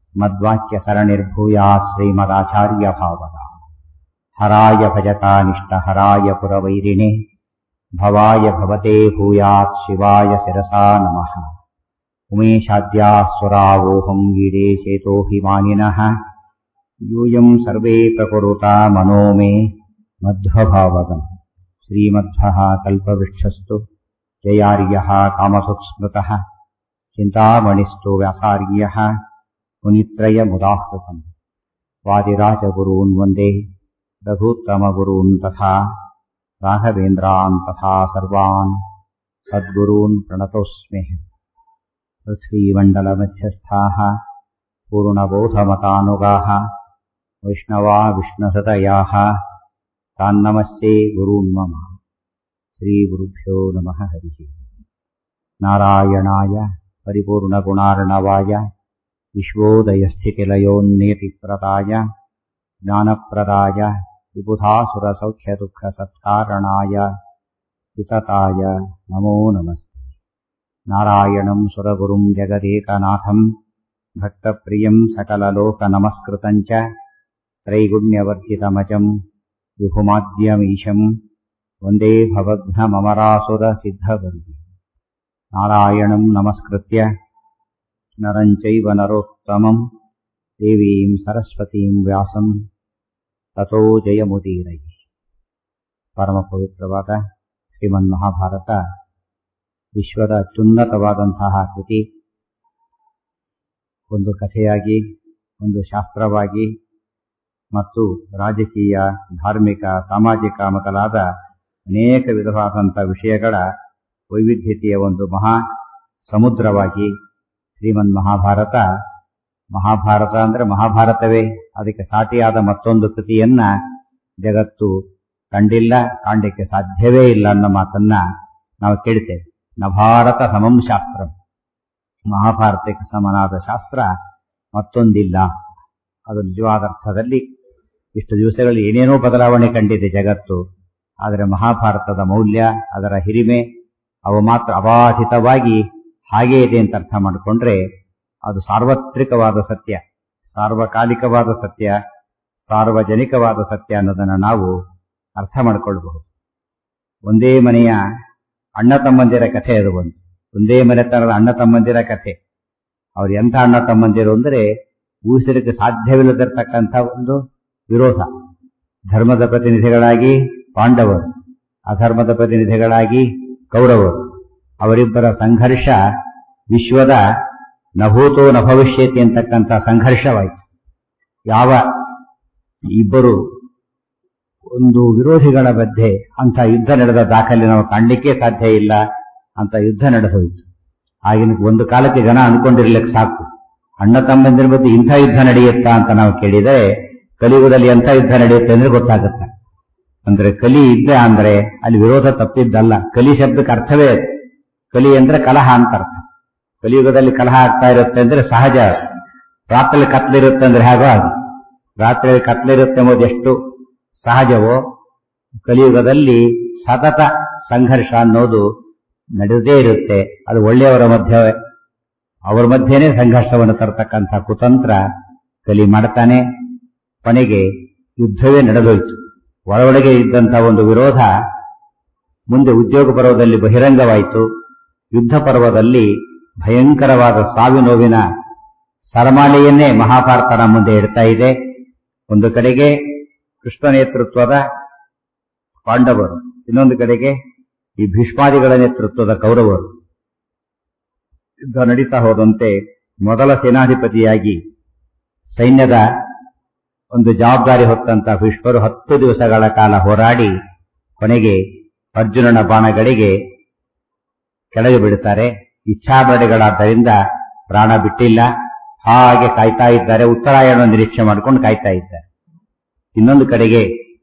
ಮದ್ವಾಕ್ಯ ಸರಣಿರ್ಭೂಯಾತ್ ಶ್ರೀಮದಾಚಾರ್ಯ ಭಾವದ ಹರಾಯ ಭಜತಾನಿಷ್ಠ ಹರಾಯ ಪುರವೈರಿಣೆ ಭವಾಯ ಭವತೆ ಭೂಯಾತ್ ಶಿವಾಯ ಶಿರಸಾ ನಮಃ ಉಮೇಶಾದ್ಯಾಸ್ವರಾವೋಹಂ ಗೀಡೆ ಚೇತೋ ಹಿಮಾನಿನಃ ಯೂಯಂ ಸರ್ವೇ ಪ್ರಕುರುತಾ ಮನೋ ಮೇ ಮಧ್ವಭಾವಗಂ ಶ್ರೀಮಧ್ವಃ ಕಲ್ಪವೃಕ್ಷಸ್ತು ಜಯಾರ್ಯಃ ಕಾಮಸುಸ್ಮೃತಃ ಚಿಂತಾಮಣಿಸ್ತು ವ್ಯಾಸಾರ್ಯಃ ಮುನಿತ್ರಯमुदाहृतम् वादिराजगुरून् वन्दे रघूत्तमगुरून् तथा राघवेन्द्रान् तथा सर्वान् सद्गुरून् प्रणतोऽस्मि पृथ्वीमण्डलमध्यस्थाः पूर्णबोधमतानुगाः वैष्णवा विष्णुहृदयाः तान्नमस्ये गुरून् मम श्रीगुरुभ्यो नमः हरिः नारायणाय परिपूर्णगुणार्णवाय विश्वोदयस्थितिलयोन्नियतिप्रदाय ज्ञानप्रदाय विबुधासुरसौख्यदुःखसत्कारणाय वितताय नमो नमस्ते नारायणम् सुरगुरुम् जगदेकनाथम् भक्तप्रियम् सकललोकनमस्कृतम् च त्रैगुण्यवर्जितमजम् विभुमाद्यमीशम् वन्दे भवघ्नममरासुरसिद्धवन्ति नारायणम् नमस्कृत्य नरम् चैव नरोत्तमम् देवीम् सरस्वतीम् ವ್ಯಾಸಂ ತಥೋ ಜಯಮುದೀರೈ ಪರಮ ಪವಿತ್ರವಾದ ಶ್ರೀಮನ್ ಮಹಾಭಾರತ ವಿಶ್ವದ ಅತ್ಯುನ್ನತವಾದಂತಹ ಕೃತಿ ಒಂದು ಕಥೆಯಾಗಿ ಒಂದು ಶಾಸ್ತ್ರವಾಗಿ ಮತ್ತು ರಾಜಕೀಯ ಧಾರ್ಮಿಕ ಸಾಮಾಜಿಕ ಮೊದಲಾದ ಅನೇಕ ವಿಧವಾದಂಥ ವಿಷಯಗಳ ವೈವಿಧ್ಯತೆಯ ಒಂದು ಮಹಾ ಸಮುದ್ರವಾಗಿ ಶ್ರೀಮನ್ ಮಹಾಭಾರತ ಮಹಾಭಾರತ ಅಂದ್ರೆ ಮಹಾಭಾರತವೇ ಅದಕ್ಕೆ ಸಾಟಿಯಾದ ಮತ್ತೊಂದು ಕೃತಿಯನ್ನ ಜಗತ್ತು ಕಂಡಿಲ್ಲ ಕಾಣಲಿಕ್ಕೆ ಸಾಧ್ಯವೇ ಇಲ್ಲ ಅನ್ನೋ ಮಾತನ್ನ ನಾವು ಕೇಳ್ತೇವೆ ನಭಾರತ ಸಮಂ ಶಾಸ್ತ್ರ ಮಹಾಭಾರತಕ್ಕೆ ಸಮನಾದ ಶಾಸ್ತ್ರ ಮತ್ತೊಂದಿಲ್ಲ ಅದು ನಿಜವಾದ ಅರ್ಥದಲ್ಲಿ ಇಷ್ಟು ದಿವಸಗಳಲ್ಲಿ ಏನೇನೋ ಬದಲಾವಣೆ ಕಂಡಿದೆ ಜಗತ್ತು ಆದರೆ ಮಹಾಭಾರತದ ಮೌಲ್ಯ ಅದರ ಹಿರಿಮೆ ಅವು ಮಾತ್ರ ಅಬಾಧಿತವಾಗಿ ಹಾಗೇ ಇದೆ ಅಂತ ಅರ್ಥ ಮಾಡಿಕೊಂಡ್ರೆ ಅದು ಸಾರ್ವತ್ರಿಕವಾದ ಸತ್ಯ ಸಾರ್ವಕಾಲಿಕವಾದ ಸತ್ಯ ಸಾರ್ವಜನಿಕವಾದ ಸತ್ಯ ಅನ್ನೋದನ್ನು ನಾವು ಅರ್ಥ ಮಾಡಿಕೊಳ್ಳಬಹುದು ಒಂದೇ ಮನೆಯ ಅಣ್ಣ ತಮ್ಮಂದಿರ ಕಥೆ ಅದು ಒಂದು ಒಂದೇ ಮನೆತನದ ಅಣ್ಣ ತಮ್ಮಂದಿರ ಕಥೆ ಅವ್ರು ಎಂಥ ಅಣ್ಣ ತಮ್ಮಂದಿರು ಅಂದರೆ ಊಹಿಸಲಿಕ್ಕೆ ಸಾಧ್ಯವಿಲ್ಲದಿರ್ತಕ್ಕಂಥ ಒಂದು ವಿರೋಧ ಧರ್ಮದ ಪ್ರತಿನಿಧಿಗಳಾಗಿ ಪಾಂಡವರು ಅಧರ್ಮದ ಪ್ರತಿನಿಧಿಗಳಾಗಿ ಕೌರವರು ಅವರಿಬ್ಬರ ಸಂಘರ್ಷ ವಿಶ್ವದ ನಭೂತೋ ನ ಭವಿಷ್ಯತಿ ಅಂತಕ್ಕಂಥ ಸಂಘರ್ಷವಾಯಿತು ಯಾವ ಇಬ್ಬರು ಒಂದು ವಿರೋಧಿಗಳ ಮಧ್ಯೆ ಅಂತ ಯುದ್ಧ ನಡೆದ ದಾಖಲೆ ನಾವು ಕಾಣಲಿಕ್ಕೆ ಸಾಧ್ಯ ಇಲ್ಲ ಅಂತ ಯುದ್ಧ ನಡೆದೋಯ್ತು ಆಗಿನ ಒಂದು ಕಾಲಕ್ಕೆ ಜನ ಅನ್ಕೊಂಡಿರ್ಲಿಕ್ಕೆ ಸಾಕು ಅಣ್ಣ ತಮ್ಮಂದಿರ ಮಧ್ಯೆ ಇಂಥ ಯುದ್ಧ ನಡೆಯುತ್ತಾ ಅಂತ ನಾವು ಕೇಳಿದರೆ ಕಲಿಯುಗದಲ್ಲಿ ಎಂಥ ಯುದ್ಧ ನಡೆಯುತ್ತೆ ಅಂದ್ರೆ ಗೊತ್ತಾಗುತ್ತೆ ಅಂದ್ರೆ ಕಲಿ ಇದ್ದೆ ಅಂದ್ರೆ ಅಲ್ಲಿ ವಿರೋಧ ತಪ್ಪಿದ್ದಲ್ಲ ಕಲಿ ಶಬ್ದಕ್ಕೆ ಅರ್ಥವೇ ಕಲಿ ಅಂದ್ರೆ ಕಲಹ ಅಂತ ಅರ್ಥ ಕಲಿಯುಗದಲ್ಲಿ ಕಲಹ ಆಗ್ತಾ ಇರುತ್ತೆ ಅಂದ್ರೆ ಸಹಜ ರಾತ್ರಿ ಕತ್ಲಿರುತ್ತೆ ಅಂದ್ರೆ ಹೇಗೋ ಅದು ರಾತ್ರಿ ಕತ್ಲಿರುತ್ತೆ ಎಂಬುದು ಎಷ್ಟು ಸಹಜವೋ ಕಲಿಯುಗದಲ್ಲಿ ಸತತ ಸಂಘರ್ಷ ಅನ್ನೋದು ನಡೆದೇ ಇರುತ್ತೆ ಅದು ಒಳ್ಳೆಯವರ ಮಧ್ಯೆ ಅವರ ಮಧ್ಯೆನೇ ಸಂಘರ್ಷವನ್ನು ತರತಕ್ಕಂಥ ಕುತಂತ್ರ ಕಲಿ ಮಾಡ್ತಾನೆ ಕೊನೆಗೆ ಯುದ್ಧವೇ ನಡೆದೋಯ್ತು ಒಳಗೊಳಗೆ ಇದ್ದಂಥ ಒಂದು ವಿರೋಧ ಮುಂದೆ ಉದ್ಯೋಗ ಪರ್ವದಲ್ಲಿ ಬಹಿರಂಗವಾಯಿತು ಯುದ್ಧ ಪರ್ವದಲ್ಲಿ ಭಯಂಕರವಾದ ಸಾವಿ ನೋವಿನ ಸರಮಾಲೆಯನ್ನೇ ಮಹಾಭಾರತನ ಮುಂದೆ ಇಡ್ತಾ ಇದೆ ಒಂದು ಕಡೆಗೆ ಕೃಷ್ಣ ನೇತೃತ್ವದ ಪಾಂಡವರು ಇನ್ನೊಂದು ಕಡೆಗೆ ಈ ಭೀಷ್ಮಾದಿಗಳ ನೇತೃತ್ವದ ಕೌರವರು ಯುದ್ಧ ನಡೀತಾ ಹೋದಂತೆ ಮೊದಲ ಸೇನಾಧಿಪತಿಯಾಗಿ ಸೈನ್ಯದ ಒಂದು ಜವಾಬ್ದಾರಿ ಹೊತ್ತಂತ ಭೀಷ್ಮರು ಹತ್ತು ದಿವಸಗಳ ಕಾಲ ಹೋರಾಡಿ ಕೊನೆಗೆ ಅರ್ಜುನನ ಬಾಣಗಳಿಗೆ ಕೆಳಗೆ ಬಿಡುತ್ತಾರೆ ಇಚ್ಛಾಬರಡಿಗಳಾದ್ದರಿಂದ ಪ್ರಾಣ ಬಿಟ್ಟಿಲ್ಲ ಹಾಗೆ ಕಾಯ್ತಾ ಇದ್ದಾರೆ ಉತ್ತರಾಯಣ ನಿರೀಕ್ಷೆ ಮಾಡಿಕೊಂಡು ಕಾಯ್ತಾ ಇದ್ದಾರೆ ಇನ್ನೊಂದು ಕಡೆಗೆ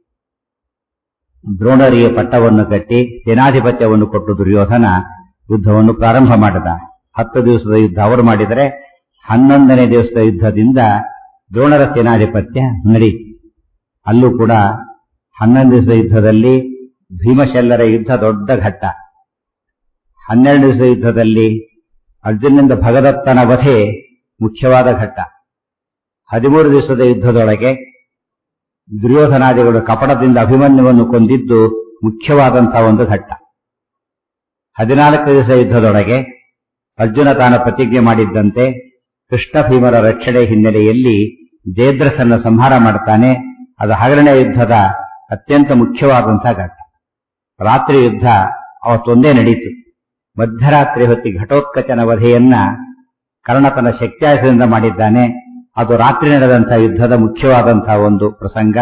ದ್ರೋಣರಿಗೆ ಪಟ್ಟವನ್ನು ಕಟ್ಟಿ ಸೇನಾಧಿಪತ್ಯವನ್ನು ಕೊಟ್ಟು ದುರ್ಯೋಧನ ಯುದ್ಧವನ್ನು ಪ್ರಾರಂಭ ಮಾಡಿದ ಹತ್ತು ದಿವಸದ ಯುದ್ಧ ಅವರು ಮಾಡಿದರೆ ಹನ್ನೊಂದನೇ ದಿವಸದ ಯುದ್ಧದಿಂದ ದ್ರೋಣರ ಸೇನಾಧಿಪತ್ಯ ನಡೆಯಿತು ಅಲ್ಲೂ ಕೂಡ ಹನ್ನೊಂದು ದಿವಸದ ಯುದ್ಧದಲ್ಲಿ ಭೀಮಶಲ್ಲರ ಯುದ್ಧ ದೊಡ್ಡ ಘಟ್ಟ ಹನ್ನೆರಡು ದಿವಸದ ಯುದ್ಧದಲ್ಲಿ ಅರ್ಜುನನಿಂದ ಭಗದತ್ತನ ವಧೆ ಮುಖ್ಯವಾದ ಘಟ್ಟ ಹದಿಮೂರು ದಿವಸದ ಯುದ್ಧದೊಳಗೆ ದುರ್ಯೋಧನಾದಿಗಳು ಕಪಟದಿಂದ ಅಭಿಮನ್ಯುವನ್ನು ಕೊಂದಿದ್ದು ಮುಖ್ಯವಾದಂತಹ ಒಂದು ಘಟ್ಟ ಹದಿನಾಲ್ಕು ದಿವಸ ಯುದ್ಧದೊಳಗೆ ಅರ್ಜುನ ತಾನು ಪ್ರತಿಜ್ಞೆ ಮಾಡಿದ್ದಂತೆ ಕೃಷ್ಣ ಭೀಮರ ರಕ್ಷಣೆ ಹಿನ್ನೆಲೆಯಲ್ಲಿ ಜಯದ್ರಥನ ಸಂಹಾರ ಮಾಡ್ತಾನೆ ಅದು ಹಗರಣ ಯುದ್ಧದ ಅತ್ಯಂತ ಮುಖ್ಯವಾದಂತಹ ಘಟ್ಟ ರಾತ್ರಿ ಯುದ್ಧ ಅವತ್ತೊಂದೇ ನಡೀತು ಮಧ್ಯರಾತ್ರಿ ಹೊತ್ತಿ ಘಟೋತ್ಕಚನ ವಧೆಯನ್ನ ಕರ್ಣ ತನ್ನ ಶಕ್ತಿಯಾಸದಿಂದ ಮಾಡಿದ್ದಾನೆ ಅದು ರಾತ್ರಿ ನಡೆದಂತಹ ಯುದ್ಧದ ಮುಖ್ಯವಾದಂತಹ ಒಂದು ಪ್ರಸಂಗ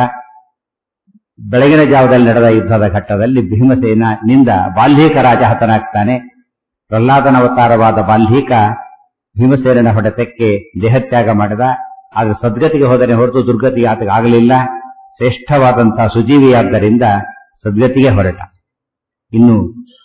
ಬೆಳಗಿನ ಜಾವದಲ್ಲಿ ನಡೆದ ಯುದ್ಧದ ಘಟ್ಟದಲ್ಲಿ ಭೀಮಸೇನಿಂದ ಬಾಲ್ಹೀಕ ರಾಜ ಹತನಾಗ್ತಾನೆ ಪ್ರಹ್ಲಾದನ ಅವತಾರವಾದ ಬಾಲ್ಹೀಕ ಭೀಮಸೇನನ ಹೊಡೆತಕ್ಕೆ ದೇಹತ್ಯಾಗ ಮಾಡಿದ ಆದರೆ ಸದ್ಗತಿಗೆ ಹೋದರೆ ಹೊರತು ದುರ್ಗತಿಗೆ ಆತಗೆ ಆಗಲಿಲ್ಲ ಶ್ರೇಷ್ಠವಾದಂತಹ ಸುಜೀವಿಯಾದ್ದರಿಂದ ಸದ್ಗತಿಗೆ ಹೊರಟ ಇನ್ನು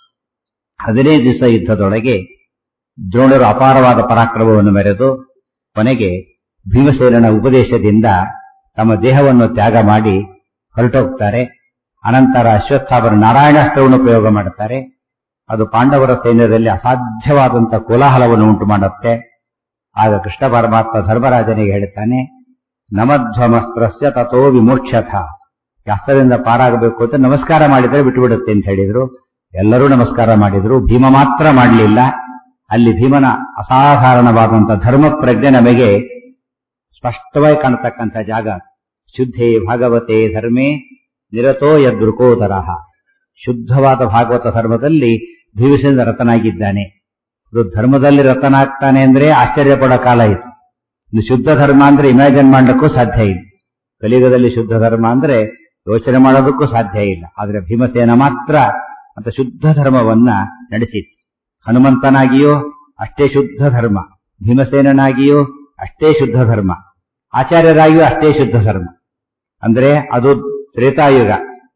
ಹದಿನೈದು ದಿವಸ ಯುದ್ಧದೊಳಗೆ ದ್ರೋಣರು ಅಪಾರವಾದ ಪರಾಕ್ರಮವನ್ನು ಮೆರೆದು ಕೊನೆಗೆ ಭೀಮಸೇನನ ಉಪದೇಶದಿಂದ ತಮ್ಮ ದೇಹವನ್ನು ತ್ಯಾಗ ಮಾಡಿ ಹೊರಟೋಗ್ತಾರೆ ಅನಂತರ ಅಶ್ವತ್ಥಾಮರು ನಾರಾಯಣಾಸ್ತ್ರವನ್ನು ಪ್ರಯೋಗ ಮಾಡುತ್ತಾರೆ ಅದು ಪಾಂಡವರ ಸೈನ್ಯದಲ್ಲಿ ಅಸಾಧ್ಯವಾದಂತಹ ಕೋಲಾಹಲವನ್ನು ಉಂಟು ಮಾಡುತ್ತೆ ಆಗ ಕೃಷ್ಣ ಪರಮಾತ್ಮ ಧರ್ಮರಾಜನಿಗೆ ಹೇಳುತ್ತಾನೆ ನಮಧ್ವಮಸ್ತ್ರಸ್ಯ ತಥೋ ವಿಮೋಕ್ಷಥ ಅಸ್ತ್ರದಿಂದ ಪಾರಾಗಬೇಕು ಅಂತ ನಮಸ್ಕಾರ ಮಾಡಿದರೆ ಬಿಟ್ಟುಬಿಡುತ್ತೆ ಅಂತ ಹೇಳಿದ್ರು ಎಲ್ಲರೂ ನಮಸ್ಕಾರ ಮಾಡಿದ್ರು ಭೀಮ ಮಾತ್ರ ಮಾಡಲಿಲ್ಲ ಅಲ್ಲಿ ಭೀಮನ ಅಸಾಧಾರಣವಾದಂತಹ ಧರ್ಮ ಪ್ರಜ್ಞೆ ನಮಗೆ ಸ್ಪಷ್ಟವಾಗಿ ಕಾಣತಕ್ಕಂಥ ಜಾಗ ಶುದ್ಧೇ ಭಾಗವತೆ ಧರ್ಮೇ ನಿರತೋ ಯದೃಕೋದರಹ ಶುದ್ಧವಾದ ಭಾಗವತ ಧರ್ಮದಲ್ಲಿ ಭೀಮಸೇನ ರತನಾಗಿದ್ದಾನೆ ಇದು ಧರ್ಮದಲ್ಲಿ ರತನಾಗ್ತಾನೆ ಅಂದ್ರೆ ಆಶ್ಚರ್ಯ ಪಡೋ ಕಾಲ ಇದು ಇನ್ನು ಶುದ್ಧ ಧರ್ಮ ಅಂದ್ರೆ ಇಮ್ಯಾಜಿನ್ ಮಾಡಲಿಕ್ಕೂ ಸಾಧ್ಯ ಇಲ್ಲ ಕಲಿಯುಗದಲ್ಲಿ ಶುದ್ಧ ಧರ್ಮ ಅಂದ್ರೆ ಯೋಚನೆ ಮಾಡೋದಕ್ಕೂ ಸಾಧ್ಯ ಇಲ್ಲ ಆದ್ರೆ ಭೀಮಸೇನ ಮಾತ್ರ ಅಂತ ಶುದ್ಧ ಧರ್ಮವನ್ನ ನಡೆಸಿತ್ತು ಹನುಮಂತನಾಗಿಯೋ ಅಷ್ಟೇ ಶುದ್ಧ ಧರ್ಮ ಭೀಮಸೇನನಾಗಿಯೋ ಅಷ್ಟೇ ಶುದ್ಧ ಧರ್ಮ ಆಚಾರ್ಯರಾಗಿಯೂ ಅಷ್ಟೇ ಶುದ್ಧ ಧರ್ಮ ಅಂದ್ರೆ ಅದು ತ್ರೇತಾಯುಗ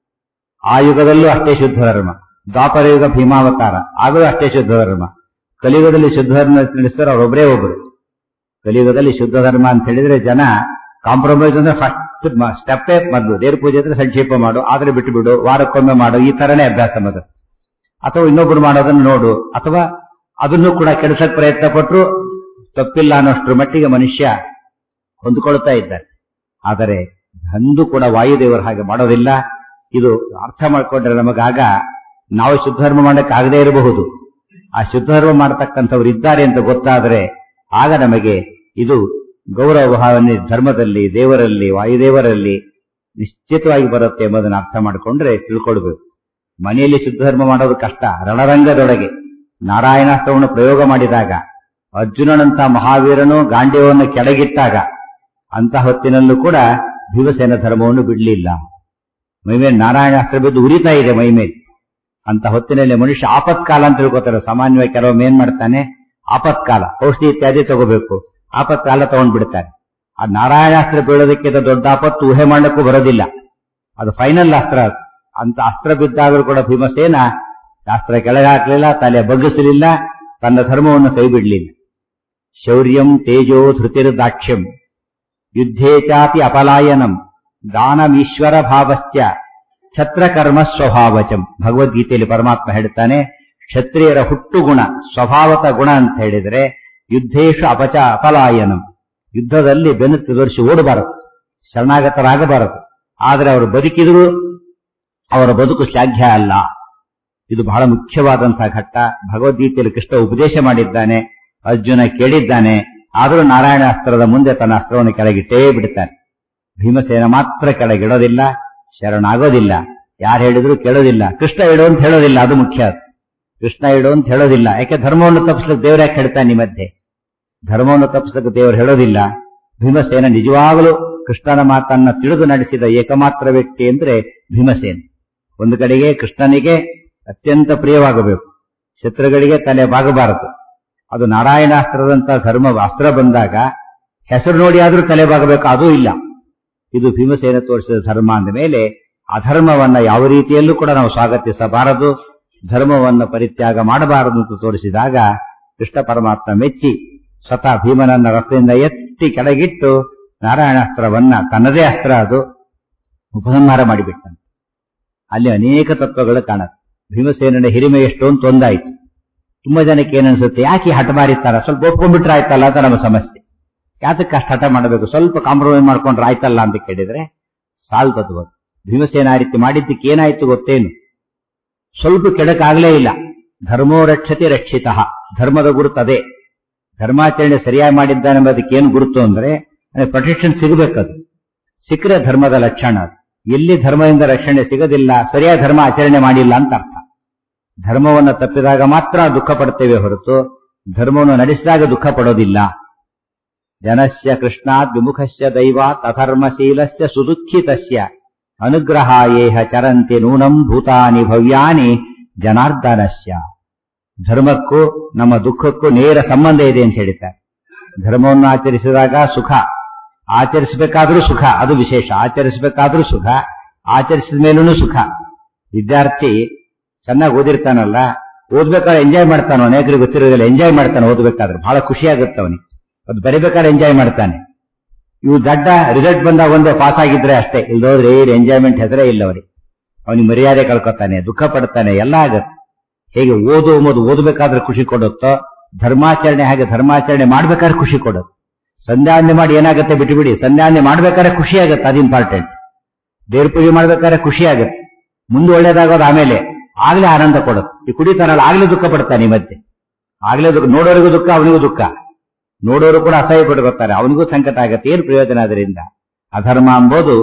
ಆ ಯುಗದಲ್ಲೂ ಅಷ್ಟೇ ಶುದ್ಧ ಧರ್ಮ ದ್ವಾಪರ ಯುಗ ಭೀಮಾವತಾರ ಆಗಲೂ ಅಷ್ಟೇ ಶುದ್ಧ ಧರ್ಮ ಕಲಿಯುಗದಲ್ಲಿ ಶುದ್ಧ ಧರ್ಮ ನಡೆಸ್ತಾರೆ ಅವರೊಬ್ಬರೇ ಒಬ್ಬರು ಕಲಿಯುಗದಲ್ಲಿ ಶುದ್ಧ ಧರ್ಮ ಅಂತ ಹೇಳಿದ್ರೆ ಜನ ಕಾಂಪ್ರಮೈಸ್ ಅಂದ್ರೆ ಫಸ್ಟ್ ಸ್ಟೆಪ್ಪೇ ಮೊದಲು ದೇವ್ರ ಪೂಜೆ ಅಂದ್ರೆ ಸಂಕ್ಷೇಪ ಮಾಡು ಆದ್ರೆ ಬಿಟ್ಟು ಬಿಡು ವಾರಕ್ಕೊಮ್ಮೆ ಮಾಡು ಈ ತರನೇ ಅಭ್ಯಾಸ ಮೊದಲು ಅಥವಾ ಇನ್ನೊಬ್ಬರು ಮಾಡೋದನ್ನು ನೋಡು ಅಥವಾ ಅದನ್ನು ಕೂಡ ಕೆಡಿಸಕ್ ಪ್ರಯತ್ನ ಪಟ್ಟರು ತಪ್ಪಿಲ್ಲ ಅನ್ನೋಷ್ಟ್ರ ಮಟ್ಟಿಗೆ ಮನುಷ್ಯ ಹೊಂದಿಕೊಳ್ತಾ ಇದ್ದಾರೆ ಆದರೆ ಅಂದು ಕೂಡ ವಾಯುದೇವರು ಹಾಗೆ ಮಾಡೋದಿಲ್ಲ ಇದು ಅರ್ಥ ಮಾಡ್ಕೊಂಡ್ರೆ ನಮಗಾಗ ನಾವು ಶುದ್ಧ ಧರ್ಮ ಮಾಡಕ್ಕೆ ಆಗದೇ ಇರಬಹುದು ಆ ಶುದ್ಧ ಧರ್ಮ ಮಾಡತಕ್ಕಂಥವ್ರು ಇದ್ದಾರೆ ಅಂತ ಗೊತ್ತಾದರೆ ಆಗ ನಮಗೆ ಇದು ಗೌರವ ಭಾವನೆ ಧರ್ಮದಲ್ಲಿ ದೇವರಲ್ಲಿ ವಾಯುದೇವರಲ್ಲಿ ನಿಶ್ಚಿತವಾಗಿ ಬರುತ್ತೆ ಎಂಬುದನ್ನು ಅರ್ಥ ಮಾಡಿಕೊಂಡ್ರೆ ತಿಳ್ಕೊಳ್ಬೇಕು ಮನೆಯಲ್ಲಿ ಶುದ್ಧ ಧರ್ಮ ಮಾಡೋದು ಕಷ್ಟ ರಣರಂಗದೊಳಗೆ ನಾರಾಯಣಾಸ್ತ್ರವನ್ನು ಪ್ರಯೋಗ ಮಾಡಿದಾಗ ಅರ್ಜುನನಂತ ಮಹಾವೀರನು ಗಾಂಡ್ಯವನ್ನು ಕೆಳಗಿಟ್ಟಾಗ ಅಂತ ಹೊತ್ತಿನಲ್ಲೂ ಕೂಡ ಭೀಮಸೇನ ಧರ್ಮವನ್ನು ಬಿಡಲಿಲ್ಲ ಮೈಮೇಲೆ ನಾರಾಯಣಾಸ್ತ್ರ ಬಿದ್ದು ಉರಿತಾ ಇದೆ ಮೈಮೇಲೆ ಅಂತ ಹೊತ್ತಿನಲ್ಲಿ ಮನುಷ್ಯ ಆಪತ್ಕಾಲ ಅಂತ ತಿಳ್ಕೊತಾರೆ ಸಾಮಾನ್ಯವಾಗಿ ಕೆಲವೊಮ್ಮೆ ಏನ್ ಮಾಡ್ತಾನೆ ಆಪತ್ಕಾಲ ಔಷಧಿ ಇತ್ಯಾದಿ ತಗೋಬೇಕು ಆಪತ್ಕಾಲ ತಗೊಂಡ್ಬಿಡ್ತಾನೆ ಆ ನಾರಾಯಣಾಸ್ತ್ರ ಬೀಳೋದಕ್ಕಿಂತ ದೊಡ್ಡ ಆಪತ್ತು ಊಹೆ ಮಾಡಕ್ಕೂ ಬರೋದಿಲ್ಲ ಅದು ಫೈನಲ್ ಅಸ್ತ್ರ ಅದು. ಅಂತ ಅಸ್ತ್ರ ಬಿದ್ದಾದರೂ ಕೂಡ ಭೀಮಸೇನ ಅಸ್ತ್ರ ಕೆಳಗೆ ಹಾಕಲಿಲ್ಲ ತಲೆ ಬಗ್ಗಿಸಲಿಲ್ಲ ತನ್ನ ಧರ್ಮವನ್ನು ಕೈ ಬಿಡಲಿಲ್ಲ ಶೌರ್ಯಂ ತೇಜೋ ಧೃತಿರ್ದಾಕ್ಷ್ಯಂ ಯುದ್ಧೇ ಚಾಪಿ ಅಪಲಾಯನಂ ದಾನಮೀಶ್ವರ ಭಾವಶ್ಚ ಛತ್ರಕರ್ಮ ಸ್ವಭಾವಚಂ ಭಗವದ್ಗೀತೆಯಲ್ಲಿ ಪರಮಾತ್ಮ ಹೇಳ್ತಾನೆ ಕ್ಷತ್ರಿಯರ ಹುಟ್ಟು ಗುಣ ಸ್ವಭಾವತ ಗುಣ ಅಂತ ಹೇಳಿದ್ರೆ ಯುದ್ಧೇಶು ಅಪಚ ಅಪಲಾಯನಂ ಯುದ್ಧದಲ್ಲಿ ಬೆನ್ನು ತೋರಿಸಿ ಓಡಬಾರದು ಶರಣಾಗತರಾಗಬಾರದು ಆದರೆ ಅವರು ಬದುಕಿದ್ರು ಅವರ ಬದುಕು ಶ್ಲಾಘ್ಯ ಅಲ್ಲ ಇದು ಬಹಳ ಮುಖ್ಯವಾದಂತಹ ಘಟ್ಟ ಭಗವದ್ಗೀತೆಯಲ್ಲಿ ಕೃಷ್ಣ ಉಪದೇಶ ಮಾಡಿದ್ದಾನೆ ಅರ್ಜುನ ಕೇಳಿದ್ದಾನೆ ಆದರೂ ನಾರಾಯಣ ಅಸ್ತ್ರದ ಮುಂದೆ ತನ್ನ ಅಸ್ತ್ರವನ್ನು ಕೆಳಗಿಟ್ಟೇ ಬಿಡುತ್ತಾನೆ ಭೀಮಸೇನ ಮಾತ್ರ ಕೆಳಗಿಡೋದಿಲ್ಲ ಶರಣಾಗೋದಿಲ್ಲ ಯಾರು ಹೇಳಿದ್ರು ಕೇಳೋದಿಲ್ಲ ಕೃಷ್ಣ ಇಡು ಅಂತ ಹೇಳೋದಿಲ್ಲ ಅದು ಮುಖ್ಯ ಕೃಷ್ಣ ಇಡು ಅಂತ ಹೇಳೋದಿಲ್ಲ ಯಾಕೆ ಧರ್ಮವನ್ನು ತಪ್ಪಿಸ್ಲಿಕ್ಕೆ ದೇವರ ಯಾಕೆ ಹೇಳ್ತಾನೆ ಈ ಮಧ್ಯೆ ಧರ್ಮವನ್ನು ತಪ್ಪಿಸ್ಲಿಕ್ಕೆ ದೇವರು ಹೇಳೋದಿಲ್ಲ ಭೀಮಸೇನ ನಿಜವಾಗಲೂ ಕೃಷ್ಣನ ಮಾತನ್ನ ತಿಳಿದು ನಡೆಸಿದ ಏಕಮಾತ್ರ ವ್ಯಕ್ತಿ ಅಂದ್ರೆ ಭೀಮಸೇನ ಒಂದು ಕಡೆಗೆ ಕೃಷ್ಣನಿಗೆ ಅತ್ಯಂತ ಪ್ರಿಯವಾಗಬೇಕು ಶತ್ರುಗಳಿಗೆ ತಲೆ ಬಾಗಬಾರದು ಅದು ನಾರಾಯಣಾಸ್ತ್ರದಂತ ಧರ್ಮ ಅಸ್ತ್ರ ಬಂದಾಗ ಹೆಸರು ನೋಡಿ ಆದ್ರೂ ತಲೆ ಬಾಗಬೇಕು ಅದೂ ಇಲ್ಲ ಇದು ಭೀಮಸೇನ ತೋರಿಸಿದ ಧರ್ಮ ಅಂದ ಮೇಲೆ ಅಧರ್ಮವನ್ನ ಯಾವ ರೀತಿಯಲ್ಲೂ ಕೂಡ ನಾವು ಸ್ವಾಗತಿಸಬಾರದು ಧರ್ಮವನ್ನು ಪರಿತ್ಯಾಗ ಮಾಡಬಾರದು ಅಂತ ತೋರಿಸಿದಾಗ ಕೃಷ್ಣ ಪರಮಾತ್ಮ ಮೆಚ್ಚಿ ಸ್ವತಃ ಭೀಮನನ್ನ ರಥದಿಂದ ಎತ್ತಿ ಕೆಳಗಿಟ್ಟು ನಾರಾಯಣಾಸ್ತ್ರವನ್ನ ತನ್ನದೇ ಅಸ್ತ್ರ ಅದು ಉಪಸಂಹಾರ ಮಾಡಿಬಿಟ್ಟನು ಅಲ್ಲಿ ಅನೇಕ ತತ್ವಗಳು ಕಾಣುತ್ತೆ ಭೀಮಸೇನನ ಹಿರಿಮೆ ಎಷ್ಟು ಅಂತ ಒಂದಾಯ್ತು ತುಂಬಾ ಜನಕ್ಕೆ ಏನನ್ಸುತ್ತೆ ಯಾಕೆ ಹಠಮಾರಿತಾರ ಸ್ವಲ್ಪ ಒಪ್ಕೊಂಡ್ಬಿಟ್ರೆ ಆಯ್ತಲ್ಲ ಅಂತ ನಮ್ಮ ಸಮಸ್ಯೆ ಯಾತಕ್ಕೆ ಅಷ್ಟು ಹಠ ಮಾಡಬೇಕು ಸ್ವಲ್ಪ ಕಾಂಪ್ರಮೈಸ್ ಮಾಡ್ಕೊಂಡ್ರೆ ಆಯ್ತಲ್ಲ ಅಂತ ಕೇಳಿದ್ರೆ ಸಾಲ್ತದು ಅದು ಭೀಮಸೇನ ಆ ರೀತಿ ಮಾಡಿದ್ದಕ್ಕೆ ಏನಾಯ್ತು ಗೊತ್ತೇನು ಸ್ವಲ್ಪ ಕೆಡಕಾಗ್ಲೇ ಇಲ್ಲ ಧರ್ಮೋ ರಕ್ಷತೆ ರಕ್ಷಿತ ಧರ್ಮದ ಗುರುತು ಅದೇ ಧರ್ಮಾಚರಣೆ ಸರಿಯಾಗಿ ಮಾಡಿದ್ದಾನೆಂಬುದಕ್ಕೆ ಏನು ಗುರುತು ಅಂದ್ರೆ ಪ್ರೊಟೆಕ್ಷನ್ ಸಿಗಬೇಕದು ಸಿಕ್ಕರೆ ಧರ್ಮದ ಲಕ್ಷಣ ಅದು ಎಲ್ಲಿ ಧರ್ಮದಿಂದ ರಕ್ಷಣೆ ಸಿಗದಿಲ್ಲ ಸರಿಯಾದ ಧರ್ಮ ಆಚರಣೆ ಮಾಡಿಲ್ಲ ಅಂತ ಅರ್ಥ ಧರ್ಮವನ್ನು ತಪ್ಪಿದಾಗ ಮಾತ್ರ ದುಃಖ ಪಡ್ತೇವೆ ಹೊರತು ಧರ್ಮವನ್ನು ನಡೆಸಿದಾಗ ದುಃಖ ಪಡೋದಿಲ್ಲ ಜನಸ್ಯ ಕೃಷ್ಣಾತ್ ವಿಮುಖಸ್ಯ ದೈವಾತ್ ಅಧರ್ಮಶೀಲಸ್ಯ ಸುದುಃಖಿತಸ್ಯ ಅನುಗ್ರಹಾಯೇಹ ಚರಂತಿ ನೂನಂ ಭೂತಾನಿ ಭವ್ಯಾನಿ ಜನಾರ್ದನಸ್ಯ ಧರ್ಮಕ್ಕೂ ನಮ್ಮ ದುಃಖಕ್ಕೂ ನೇರ ಸಂಬಂಧ ಇದೆ ಅಂತ ಹೇಳಿದ್ದಾರೆ ಧರ್ಮವನ್ನು ಆಚರಿಸಿದಾಗ ಸುಖ ಆಚರಿಸಬೇಕಾದ್ರೂ ಸುಖ ಅದು ವಿಶೇಷ ಆಚರಿಸಬೇಕಾದ್ರೂ ಸುಖ ಆಚರಿಸಿದ ಮೇಲೂ ಸುಖ ವಿದ್ಯಾರ್ಥಿ ಚೆನ್ನಾಗಿ ಓದಿರ್ತಾನಲ್ಲ ಓದ್ಬೇಕಾದ್ರೆ ಎಂಜಾಯ್ ಮಾಡ್ತಾನೋ ಅನೇಕರಿಗೆ ಗೊತ್ತಿರೋದಿಲ್ಲ ಎಂಜಾಯ್ ಮಾಡ್ತಾನೆ ಓದ್ಬೇಕಾದ್ರೆ ಬಹಳ ಖುಷಿ ಆಗುತ್ತೆ ಅವನಿಗೆ ಅದು ಬರಿಬೇಕಾದ್ರೆ ಎಂಜಾಯ್ ಮಾಡ್ತಾನೆ ಇವು ದಡ್ಡ ರಿಸಲ್ಟ್ ಬಂದಾಗ ಒಂದೇ ಪಾಸ್ ಆಗಿದ್ರೆ ಅಷ್ಟೇ ಇಲ್ದೋದ್ರೆ ಏನು ಎಂಜಾಯ್ಮೆಂಟ್ ಹೆಸರೇ ಇಲ್ಲ ಅವನಿಗೆ ಅವನಿಗೆ ಮರ್ಯಾದೆ ಕಳ್ಕೊತಾನೆ ದುಃಖ ಪಡ್ತಾನೆ ಎಲ್ಲ ಆಗತ್ತೆ ಹೇಗೆ ಓದು ಎಂಬುದು ಓದಬೇಕಾದ್ರೆ ಖುಷಿ ಕೊಡುತ್ತೋ ಧರ್ಮಾಚರಣೆ ಹಾಗೆ ಧರ್ಮಾಚರಣೆ ಮಾಡ್ಬೇಕಾದ್ರೆ ಖುಷಿ ಕೊಡುತ್ತೆ ಸಂಧ್ಯಾವಂದನೆ ಮಾಡಿ ಏನಾಗುತ್ತೆ ಬಿಟ್ಟುಬಿಡಿ ಸಂಧ್ಯಾವಂದನೆ ಮಾಡ್ಬೇಕಾದ್ರೆ ಖುಷಿ ಆಗುತ್ತೆ ಅದು ಇಂಪಾರ್ಟೆಂಟ್ ದೇವ್ರ ಪೂಜೆ ಮಾಡ್ಬೇಕಾದ್ರೆ ಖುಷಿ ಆಗುತ್ತೆ ಮುಂದೆ ಒಳ್ಳೇದಾಗೋದು ಆಮೇಲೆ ಆಗ್ಲೇ ಆನಂದ ಕೊಡುತ್ತೆ ಈ ಕುಡಿತಾನಲ್ಲ ಆಗ್ಲೇ ದುಃಖ ಪಡ್ತಾನೆ ಈ ಮಧ್ಯೆ ಆಗ್ಲೇ ದುಃಖ ನೋಡೋರಿಗೂ ದುಃಖ ಅವನಿಗೂ ದುಃಖ ನೋಡೋರು ಕೂಡ ಅಸಹ್ಯ ಪಡ್ಕೊತಾರೆ ಅವನಿಗೂ ಸಂಕಟ ಆಗತ್ತೆ ಏನು ಪ್ರಯೋಜನ ಅದರಿಂದ ಅಧರ್ಮ ಎಂಬುದು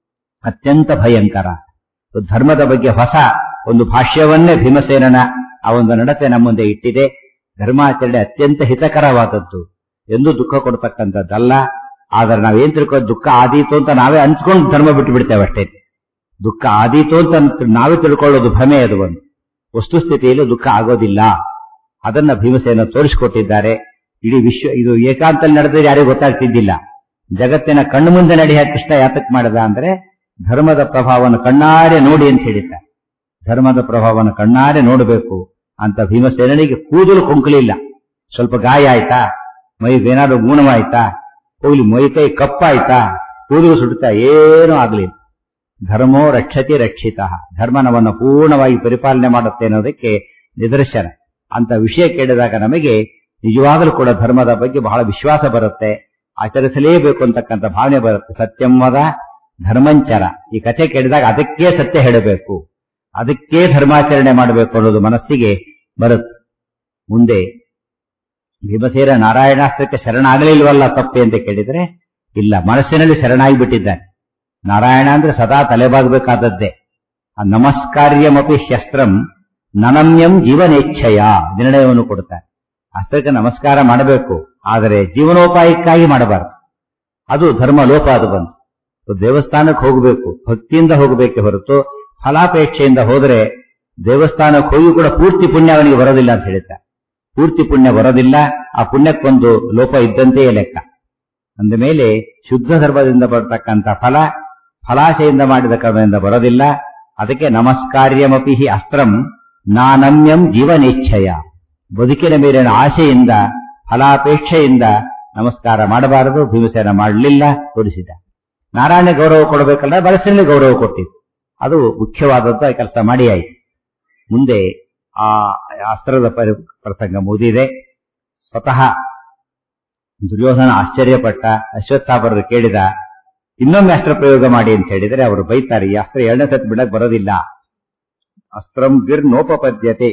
ಅತ್ಯಂತ ಭಯಂಕರ ಧರ್ಮದ ಬಗ್ಗೆ ಹೊಸ ಒಂದು ಭಾಷ್ಯವನ್ನೇ ಭೀಮಸೇನನ ಆ ಒಂದು ನಡತೆ ನಮ್ಮ ಮುಂದೆ ಇಟ್ಟಿದೆ ಧರ್ಮಾಚರಣೆ ಅತ್ಯಂತ ಹಿತಕರವಾದದ್ದು ಎಂದು ದುಃಖ ಕೊಡ್ತಕ್ಕಂಥದ್ದಲ್ಲ ಆದ್ರೆ ನಾವೇನ್ ತಿಳ್ಕೋ ದುಃಖ ಆದೀತು ಅಂತ ನಾವೇ ಅನ್ಸ್ಕೊಂಡು ಧರ್ಮ ಬಿಟ್ಟು ಬಿಡ್ತೇವೆ ಅಷ್ಟೇ ದುಃಖ ಆದೀತು ಅಂತ ನಾವೇ ತಿಳ್ಕೊಳ್ಳೋದು ಭ್ರಮೆ ಅದು ಒಂದು ವಸ್ತುಸ್ಥಿತಿಯಲ್ಲಿ ದುಃಖ ಆಗೋದಿಲ್ಲ ಅದನ್ನ ಭೀಮಸೇನ ತೋರಿಸಿಕೊಟ್ಟಿದ್ದಾರೆ ಇಡೀ ವಿಶ್ವ ಇದು ಏಕಾಂತಲ್ಲಿ ನಡೆದ್ರೆ ಯಾರಿಗೂ ಗೊತ್ತಾಗ್ತಿದ್ದಿಲ್ಲ ಜಗತ್ತಿನ ಕಣ್ಣು ಮುಂದೆ ನಡೆಯ ಕೃಷ್ಣ ಯಾತಕ್ ಮಾಡಿದ ಅಂದ್ರೆ ಧರ್ಮದ ಪ್ರಭಾವವನ್ನು ಕಣ್ಣಾರೆ ನೋಡಿ ಅಂತ ಹೇಳಿದ್ದಾರೆ ಧರ್ಮದ ಪ್ರಭಾವವನ್ನು ಕಣ್ಣಾರೆ ನೋಡಬೇಕು ಅಂತ ಭೀಮಸೇನಿಗೆ ಕೂದಲು ಕೊಂಕಲಿಲ್ಲ ಸ್ವಲ್ಪ ಗಾಯ ಆಯ್ತಾ ಮೈಗೇನಾದ್ರೂ ಗುಣವಾಯ್ತಾ ಹೋಗ್ಲಿ ಮೈ ಕೈ ಕಪ್ಪಾಯ್ತಾ ಕೂದಲು ಸುಡ್ತಾ ಏನೂ ಆಗ್ಲಿಲ್ಲ ಧರ್ಮೋ ರಕ್ಷತಿ ರಕ್ಷಿತ ಧರ್ಮನವನ್ನು ಪೂರ್ಣವಾಗಿ ಪರಿಪಾಲನೆ ಮಾಡುತ್ತೆ ಅನ್ನೋದಕ್ಕೆ ನಿದರ್ಶನ ಅಂತ ವಿಷಯ ಕೇಳಿದಾಗ ನಮಗೆ ನಿಜವಾಗಲೂ ಕೂಡ ಧರ್ಮದ ಬಗ್ಗೆ ಬಹಳ ವಿಶ್ವಾಸ ಬರುತ್ತೆ ಆಚರಿಸಲೇಬೇಕು ಅಂತಕ್ಕಂಥ ಭಾವನೆ ಬರುತ್ತೆ ಸತ್ಯಂವದ ಧರ್ಮಂಚರ ಈ ಕಥೆ ಕೇಳಿದಾಗ ಅದಕ್ಕೆ ಸತ್ಯ ಹೇಳಬೇಕು ಅದಕ್ಕೆ ಧರ್ಮಾಚರಣೆ ಮಾಡಬೇಕು ಅನ್ನೋದು ಮನಸ್ಸಿಗೆ ಬರುತ್ತೆ ಮುಂದೆ ಭೀಮಸೇನ ನಾರಾಯಣಾಸ್ತ್ರಕ್ಕೆ ಶರಣಾಗಲಿಲ್ವಲ್ಲ ತಪ್ಪೆ ಅಂತ ಕೇಳಿದ್ರೆ ಇಲ್ಲ ಮನಸ್ಸಿನಲ್ಲಿ ಶರಣಾಗಿ ಬಿಟ್ಟಿದ್ದಾನೆ ನಾರಾಯಣ ಅಂದ್ರೆ ಸದಾ ತಲೆಬಾಗಬೇಕಾದದ್ದೇ ಆ ನಮಸ್ಕಾರ್ಯಮಪಿ ಶಸ್ತ್ರಂ ನನಮ್ಯಂ ಜೀವನೇಚ್ಛಯ ನಿರ್ಣಯವನ್ನು ಕೊಡ್ತಾರೆ ಅಸ್ತ್ರಕ್ಕೆ ನಮಸ್ಕಾರ ಮಾಡಬೇಕು ಆದರೆ ಜೀವನೋಪಾಯಕ್ಕಾಗಿ ಮಾಡಬಾರದು ಅದು ಧರ್ಮ ಲೋಪ ಅದು ಬಂತು ದೇವಸ್ಥಾನಕ್ಕೆ ಹೋಗಬೇಕು ಭಕ್ತಿಯಿಂದ ಹೋಗಬೇಕೆ ಹೊರತು ಫಲಾಪೇಕ್ಷೆಯಿಂದ ಹೋದರೆ ದೇವಸ್ಥಾನಕ್ಕೆ ಹೋಗಿ ಕೂಡ ಪೂರ್ತಿ ಪುಣ್ಯ ಅವನಿಗೆ ಬರೋದಿಲ್ಲ ಅಂತ ಹೇಳ್ತಾರೆ ಪೂರ್ತಿ ಪುಣ್ಯ ಬರೋದಿಲ್ಲ ಆ ಪುಣ್ಯಕ್ಕೊಂದು ಲೋಪ ಇದ್ದಂತೆಯೇ ಲೆಕ್ಕ ಅಂದ ಮೇಲೆ ಶುದ್ಧ ಧರ್ಮದಿಂದ ಬರತಕ್ಕಂಥ ಫಲ ಫಲಾಶೆಯಿಂದ ಮಾಡಿದ ಕರ್ಮದಿಂದ ಬರೋದಿಲ್ಲ ಅದಕ್ಕೆ ನಮಸ್ಕಾರ್ಯಮಪಿ ಹಿ ಅಸ್ತ್ರಂ ನಾನಮ್ಯಂ ಜೀವನೇಚ್ಛಯ ಬದುಕಿನ ಮೇಲಿನ ಆಶೆಯಿಂದ ಫಲಾಪೇಕ್ಷೆಯಿಂದ ನಮಸ್ಕಾರ ಮಾಡಬಾರದು ಭೀಮಸೇನ ಮಾಡಲಿಲ್ಲ ತೋರಿಸಿದ ನಾರಾಯಣ ಗೌರವ ಕೊಡಬೇಕಲ್ಲ ಬರಸಿನಲ್ಲಿ ಗೌರವ ಕೊಟ್ಟಿದ್ದು ಅದು ಮುಖ್ಯವಾದದ್ದು ಆ ಕೆಲಸ ಮಾಡಿ ಆಯಿತು ಮುಂದೆ ಆ ಅಸ್ತ್ರದ ಪರಿ ಪ್ರಸಂಗ ಮುಗಿದಿದೆ ಸ್ವತಃ ದುರ್ಯೋಧನ ಆಶ್ಚರ್ಯಪಟ್ಟ ಅಶ್ವತ್ಥಾಪರರು ಕೇಳಿದ ಇನ್ನೊಮ್ಮೆ ಅಸ್ತ್ರ ಪ್ರಯೋಗ ಮಾಡಿ ಅಂತ ಹೇಳಿದರೆ ಅವರು ಬೈತಾರೆ ಈ ಅಸ್ತ್ರ ಎರಡನೇ ಸತಿ ಬಿಡಕ್ ಬರೋದಿಲ್ಲ ಅಸ್ತ್ರಂ ಗಿರ್ ನೋಪಪದ್ಯತೆ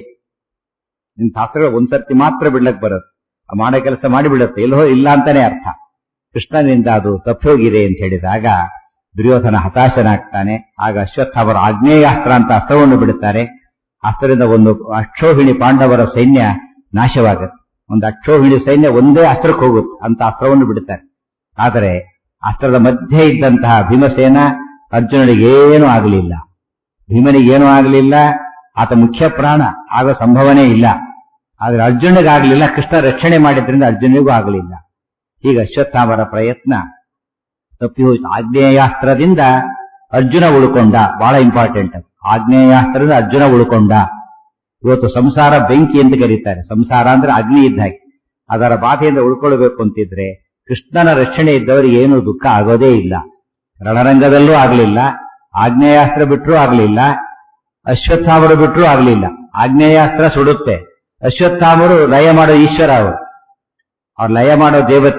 ಇಂಥ ಅಸ್ತ್ರ ಒಂದ್ಸರ್ತಿ ಮಾತ್ರ ಬಿಡ್ಲಕ್ ಬರುತ್ತೆ ಆ ಮಾಡೋ ಕೆಲಸ ಮಾಡಿಬಿಡುತ್ತೆ ಎಲ್ಲೋ ಇಲ್ಲ ಅಂತಾನೆ ಅರ್ಥ ಕೃಷ್ಣನಿಂದ ಅದು ತಪ್ಪೋಗಿದೆ ಅಂತ ಹೇಳಿದಾಗ ದುರ್ಯೋಧನ ಹತಾಶನಾಗ್ತಾನೆ ಆಗ ಅಶ್ವತ್ಥಾಪರ ಆಗ್ನೇಯಾಸ್ತ್ರ ಅಂತ ಅಸ್ತ್ರವನ್ನು ಬಿಡುತ್ತಾರೆ ಅಸ್ತ್ರದಿಂದ ಒಂದು ಅಕ್ಷೋಹಿಣಿ ಪಾಂಡವರ ಸೈನ್ಯ ನಾಶವಾಗುತ್ತೆ ಒಂದು ಅಕ್ಷೋಹಿಣಿ ಸೈನ್ಯ ಒಂದೇ ಅಸ್ತ್ರಕ್ಕೆ ಹೋಗುತ್ತೆ ಅಂತ ಅಸ್ತ್ರವನ್ನು ಬಿಡುತ್ತಾರೆ ಆದರೆ ಅಸ್ತ್ರದ ಮಧ್ಯೆ ಇದ್ದಂತಹ ಭೀಮಸೇನ ಅರ್ಜುನನಿಗೇನೂ ಆಗಲಿಲ್ಲ ಭೀಮನಿಗೇನೂ ಆಗಲಿಲ್ಲ ಆತ ಮುಖ್ಯ ಪ್ರಾಣ ಆಗೋ ಸಂಭವನೇ ಇಲ್ಲ ಆದರೆ ಅರ್ಜುನಿಗಾಗಲಿಲ್ಲ ಕೃಷ್ಣ ರಕ್ಷಣೆ ಮಾಡಿದ್ರಿಂದ ಅರ್ಜುನಿಗೂ ಆಗಲಿಲ್ಲ ಈಗ ಅಶ್ವತ್ಥಾಮರ ಪ್ರಯತ್ನ ತಪ್ಪಿ ಹೋಯ್ತು ಆಗ್ನೇಯಾಸ್ತ್ರದಿಂದ ಅರ್ಜುನ ಉಳ್ಕೊಂಡ ಬಹಳ ಇಂಪಾರ್ಟೆಂಟ್ ಆಗ್ನೇಯಾಸ್ತ್ರದಿಂದ ಅರ್ಜುನ ಉಳ್ಕೊಂಡ ಇವತ್ತು ಸಂಸಾರ ಬೆಂಕಿ ಅಂತ ಕರೀತಾರೆ ಸಂಸಾರ ಅಂದ್ರೆ ಅಗ್ನಿ ಇದ್ದ ಹಾಗೆ ಅದರ ಬಾಧೆಯಿಂದ ಉಳ್ಕೊಳ್ಬೇಕು ಅಂತಿದ್ರೆ ಕೃಷ್ಣನ ರಕ್ಷಣೆ ಇದ್ದವರಿಗೆ ಏನು ದುಃಖ ಆಗೋದೇ ಇಲ್ಲ ರಣರಂಗದಲ್ಲೂ ಆಗಲಿಲ್ಲ ಆಗ್ನೇಯಾಸ್ತ್ರ ಬಿಟ್ಟರೂ ಆಗಲಿಲ್ಲ ಅಶ್ವತ್ಥಾಮರು ಬಿಟ್ಟರೂ ಆಗಲಿಲ್ಲ ಆಗ್ನೇಯಾಸ್ತ್ರ ಸುಡುತ್ತೆ ಅಶ್ವತ್ಥಾಮರು ಲಯ ಮಾಡೋ ಈಶ್ವರ ಅವರು ಅವ್ರು ಲಯ ಮಾಡೋ ದೇವತೆ